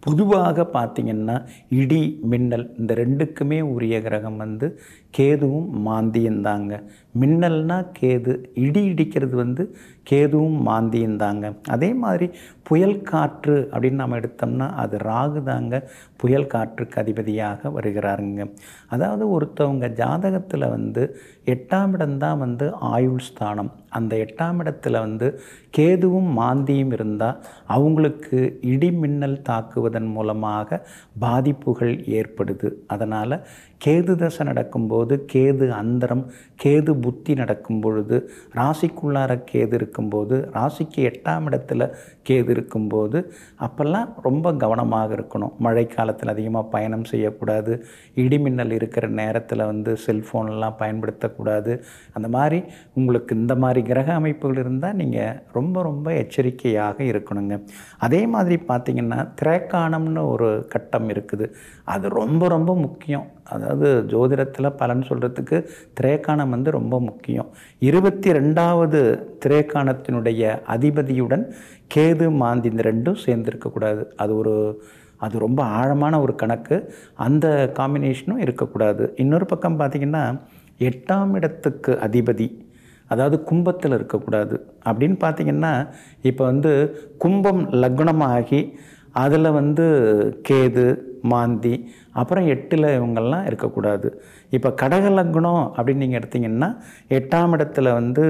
பொதுவாக பார்த்திங்கன்னா இடி மின்னல் இந்த ரெண்டுக்குமே உரிய கிரகம் வந்து கேதுவும் மாந்தியும் தாங்க மின்னல்னா கேது இடி இடிக்கிறது வந்து கேதுவும் மாந்தியும் தாங்க அதே மாதிரி புயல் காற்று அப்படின்னு நம்ம எடுத்தோம்னா அது ராகு தாங்க புயல் காற்றுக்கு அதிபதியாக வருகிறாருங்க அதாவது ஒருத்தவங்க ஜாதகத்தில் வந்து எட்டாம் இடம்தான் வந்து ஆயுள் ஸ்தானம் அந்த எட்டாம் இடத்துல வந்து கேதுவும் மாந்தியும் இருந்தால் அவங்களுக்கு இடி மின்னல் தாக்குவதன் மூலமாக பாதிப்புகள் ஏற்படுது அதனால் கேது தசை நடக்கும்போது கேது அந்தரம் கேது புத்தி நடக்கும் பொழுது ராசிக்குள்ளார கேது இருக்கும்போது ராசிக்கு எட்டாம் இடத்துல கேது இருக்கும்போது அப்போல்லாம் ரொம்ப கவனமாக இருக்கணும் மழை காலத்தில் அதிகமாக பயணம் செய்யக்கூடாது இடிமின்னல் இருக்கிற நேரத்தில் வந்து செல்ஃபோன்லாம் பயன்படுத்தக்கூடாது அந்த மாதிரி உங்களுக்கு இந்த மாதிரி கிரக அமைப்புகள் இருந்தால் நீங்கள் ரொம்ப ரொம்ப எச்சரிக்கையாக இருக்கணுங்க அதே மாதிரி பார்த்திங்கன்னா திரைக்காணம்னு ஒரு கட்டம் இருக்குது அது ரொம்ப ரொம்ப முக்கியம் அதாவது ஜோதிடத்தில் பலன் சொல்கிறதுக்கு திரைக்காணம் வந்து ரொம்ப முக்கியம் இருபத்தி ரெண்டாவது திரைக்காணத்தினுடைய அதிபதியுடன் கேது மாந்தி இந்த ரெண்டும் சேர்ந்துருக்கக்கூடாது அது ஒரு அது ரொம்ப ஆழமான ஒரு கணக்கு அந்த காம்பினேஷனும் இருக்கக்கூடாது இன்னொரு பக்கம் பார்த்திங்கன்னா எட்டாம் இடத்துக்கு அதிபதி அதாவது கும்பத்தில் இருக்கக்கூடாது அப்படின்னு பார்த்திங்கன்னா இப்போ வந்து கும்பம் லக்னமாகி அதில் வந்து கேது மாந்தி அப்புறம் எட்டில் இவங்கெல்லாம் இருக்கக்கூடாது இப்போ கடக லக்னம் அப்படின்னு நீங்கள் எடுத்திங்கன்னா எட்டாம் இடத்துல வந்து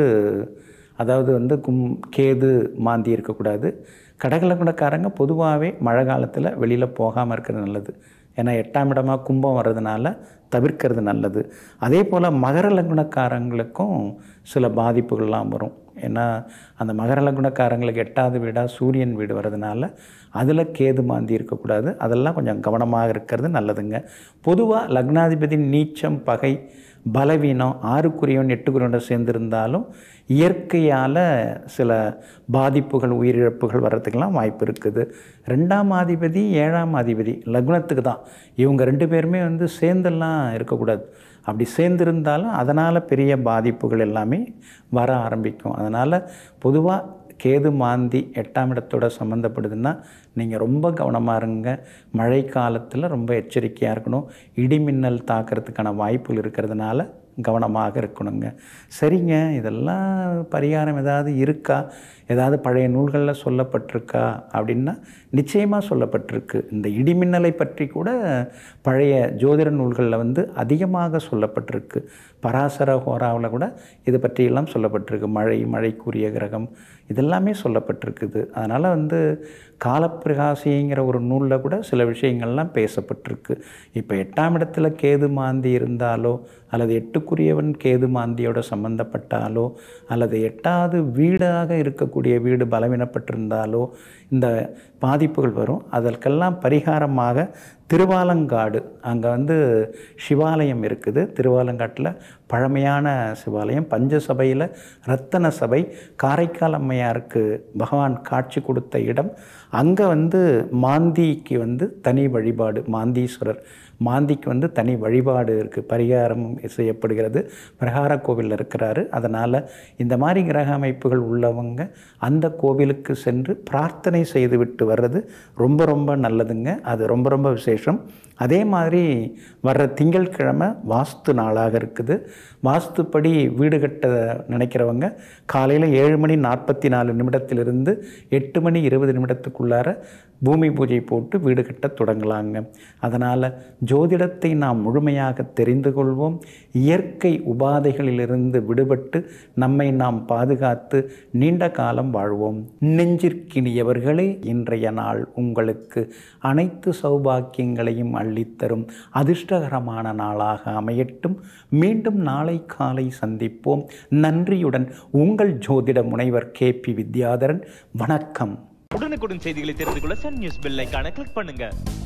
அதாவது வந்து கும் கேது மாந்தி இருக்கக்கூடாது கடகலகுணக்காரங்க பொதுவாகவே மழை காலத்தில் வெளியில் போகாமல் இருக்கிறது நல்லது ஏன்னா எட்டாம் இடமாக கும்பம் வர்றதுனால தவிர்க்கிறது நல்லது அதே போல் மகர லகுணக்காரங்களுக்கும் சில பாதிப்புகள்லாம் வரும் ஏன்னா அந்த மகர லகுணக்காரங்களுக்கு எட்டாவது வீடாக சூரியன் வீடு வர்றதுனால அதில் கேது மாந்தி இருக்கக்கூடாது அதெல்லாம் கொஞ்சம் கவனமாக இருக்கிறது நல்லதுங்க பொதுவாக லக்னாதிபதி நீச்சம் பகை பலவீனம் ஆறுக்குரியவன் எட்டுக்குரியவனோட சேர்ந்திருந்தாலும் இயற்கையால் சில பாதிப்புகள் உயிரிழப்புகள் வர்றதுக்கெல்லாம் வாய்ப்பு இருக்குது ரெண்டாம் அதிபதி ஏழாம் அதிபதி லக்னத்துக்கு தான் இவங்க ரெண்டு பேருமே வந்து சேர்ந்தெல்லாம் இருக்கக்கூடாது அப்படி சேர்ந்திருந்தாலும் அதனால் பெரிய பாதிப்புகள் எல்லாமே வர ஆரம்பிக்கும் அதனால் பொதுவாக கேது மாந்தி எட்டாம் இடத்தோட சம்மந்தப்படுதுன்னா நீங்கள் ரொம்ப கவனமாக இருங்க மழை காலத்தில் ரொம்ப எச்சரிக்கையாக இருக்கணும் இடி மின்னல் தாக்கிறதுக்கான வாய்ப்புகள் இருக்கிறதுனால கவனமாக இருக்கணுங்க சரிங்க இதெல்லாம் பரிகாரம் ஏதாவது இருக்கா ஏதாவது பழைய நூல்களில் சொல்லப்பட்டிருக்கா அப்படின்னா நிச்சயமாக சொல்லப்பட்டிருக்கு இந்த இடிமின்னலை பற்றி கூட பழைய ஜோதிட நூல்களில் வந்து அதிகமாக சொல்லப்பட்டிருக்கு பராசர ஹோராவில் கூட இது பற்றியெல்லாம் சொல்லப்பட்டிருக்கு மழை மழைக்குரிய கிரகம் இதெல்லாமே சொல்லப்பட்டிருக்குது அதனால் வந்து காலப்பிரகாசிங்கிற ஒரு நூலில் கூட சில விஷயங்கள்லாம் பேசப்பட்டிருக்கு இப்போ எட்டாம் இடத்துல கேது மாந்தி இருந்தாலோ அல்லது எட்டுக்குரியவன் கேது மாந்தியோட சம்மந்தப்பட்டாலோ அல்லது எட்டாவது வீடாக இருக்கக்கூடிய வீடு பலவீனப்பட்டிருந்தாலோ இந்த பாதிப்புகள் வரும் அதற்கெல்லாம் பரிகாரமாக திருவாலங்காடு அங்கே வந்து சிவாலயம் இருக்குது திருவாலங்காட்டில் பழமையான சிவாலயம் பஞ்சசபையில் ரத்தன சபை காரைக்கால் அம்மையாருக்கு பகவான் காட்சி கொடுத்த இடம் அங்கே வந்து மாந்திக்கு வந்து தனி வழிபாடு மாந்தீஸ்வரர் மாந்திக்கு வந்து தனி வழிபாடு இருக்குது பரிகாரம் செய்யப்படுகிறது பிரகார கோவிலில் இருக்கிறாரு அதனால் இந்த மாதிரி கிரக அமைப்புகள் உள்ளவங்க அந்த கோவிலுக்கு சென்று பிரார்த்தனை செய்துவிட்டு வர்றது ரொம்ப ரொம்ப நல்லதுங்க அது ரொம்ப ரொம்ப விசேஷம் அதே மாதிரி வர்ற திங்கட்கிழமை வாஸ்து நாளாக இருக்குது வாஸ்துப்படி வீடு கட்ட நினைக்கிறவங்க காலையில் ஏழு மணி நாற்பத்தி நாலு நிமிடத்திலிருந்து எட்டு மணி இருபது நிமிடத்துக்குள்ளார பூமி பூஜை போட்டு வீடு கட்ட தொடங்கலாங்க அதனால் ஜோதிடத்தை நாம் முழுமையாக தெரிந்து கொள்வோம் இயற்கை உபாதைகளிலிருந்து விடுபட்டு நம்மை நாம் பாதுகாத்து நீண்ட காலம் வாழ்வோம் நெஞ்சிற்கினியவர்களே இன்றைய நாள் உங்களுக்கு அனைத்து சௌபாக்கியங்களையும் அள்ளித்தரும் அதிர்ஷ்டகரமான நாளாக அமையட்டும் மீண்டும் நாளை காலை சந்திப்போம் நன்றியுடன் உங்கள் ஜோதிட முனைவர் கே பி வித்யாதரன் வணக்கம் உடனுக்குடன் செய்திகளை தெரிந்து கொள்ள சன் நியூஸ் பெல் ஐகானை கிளிக் பண்ணுங்க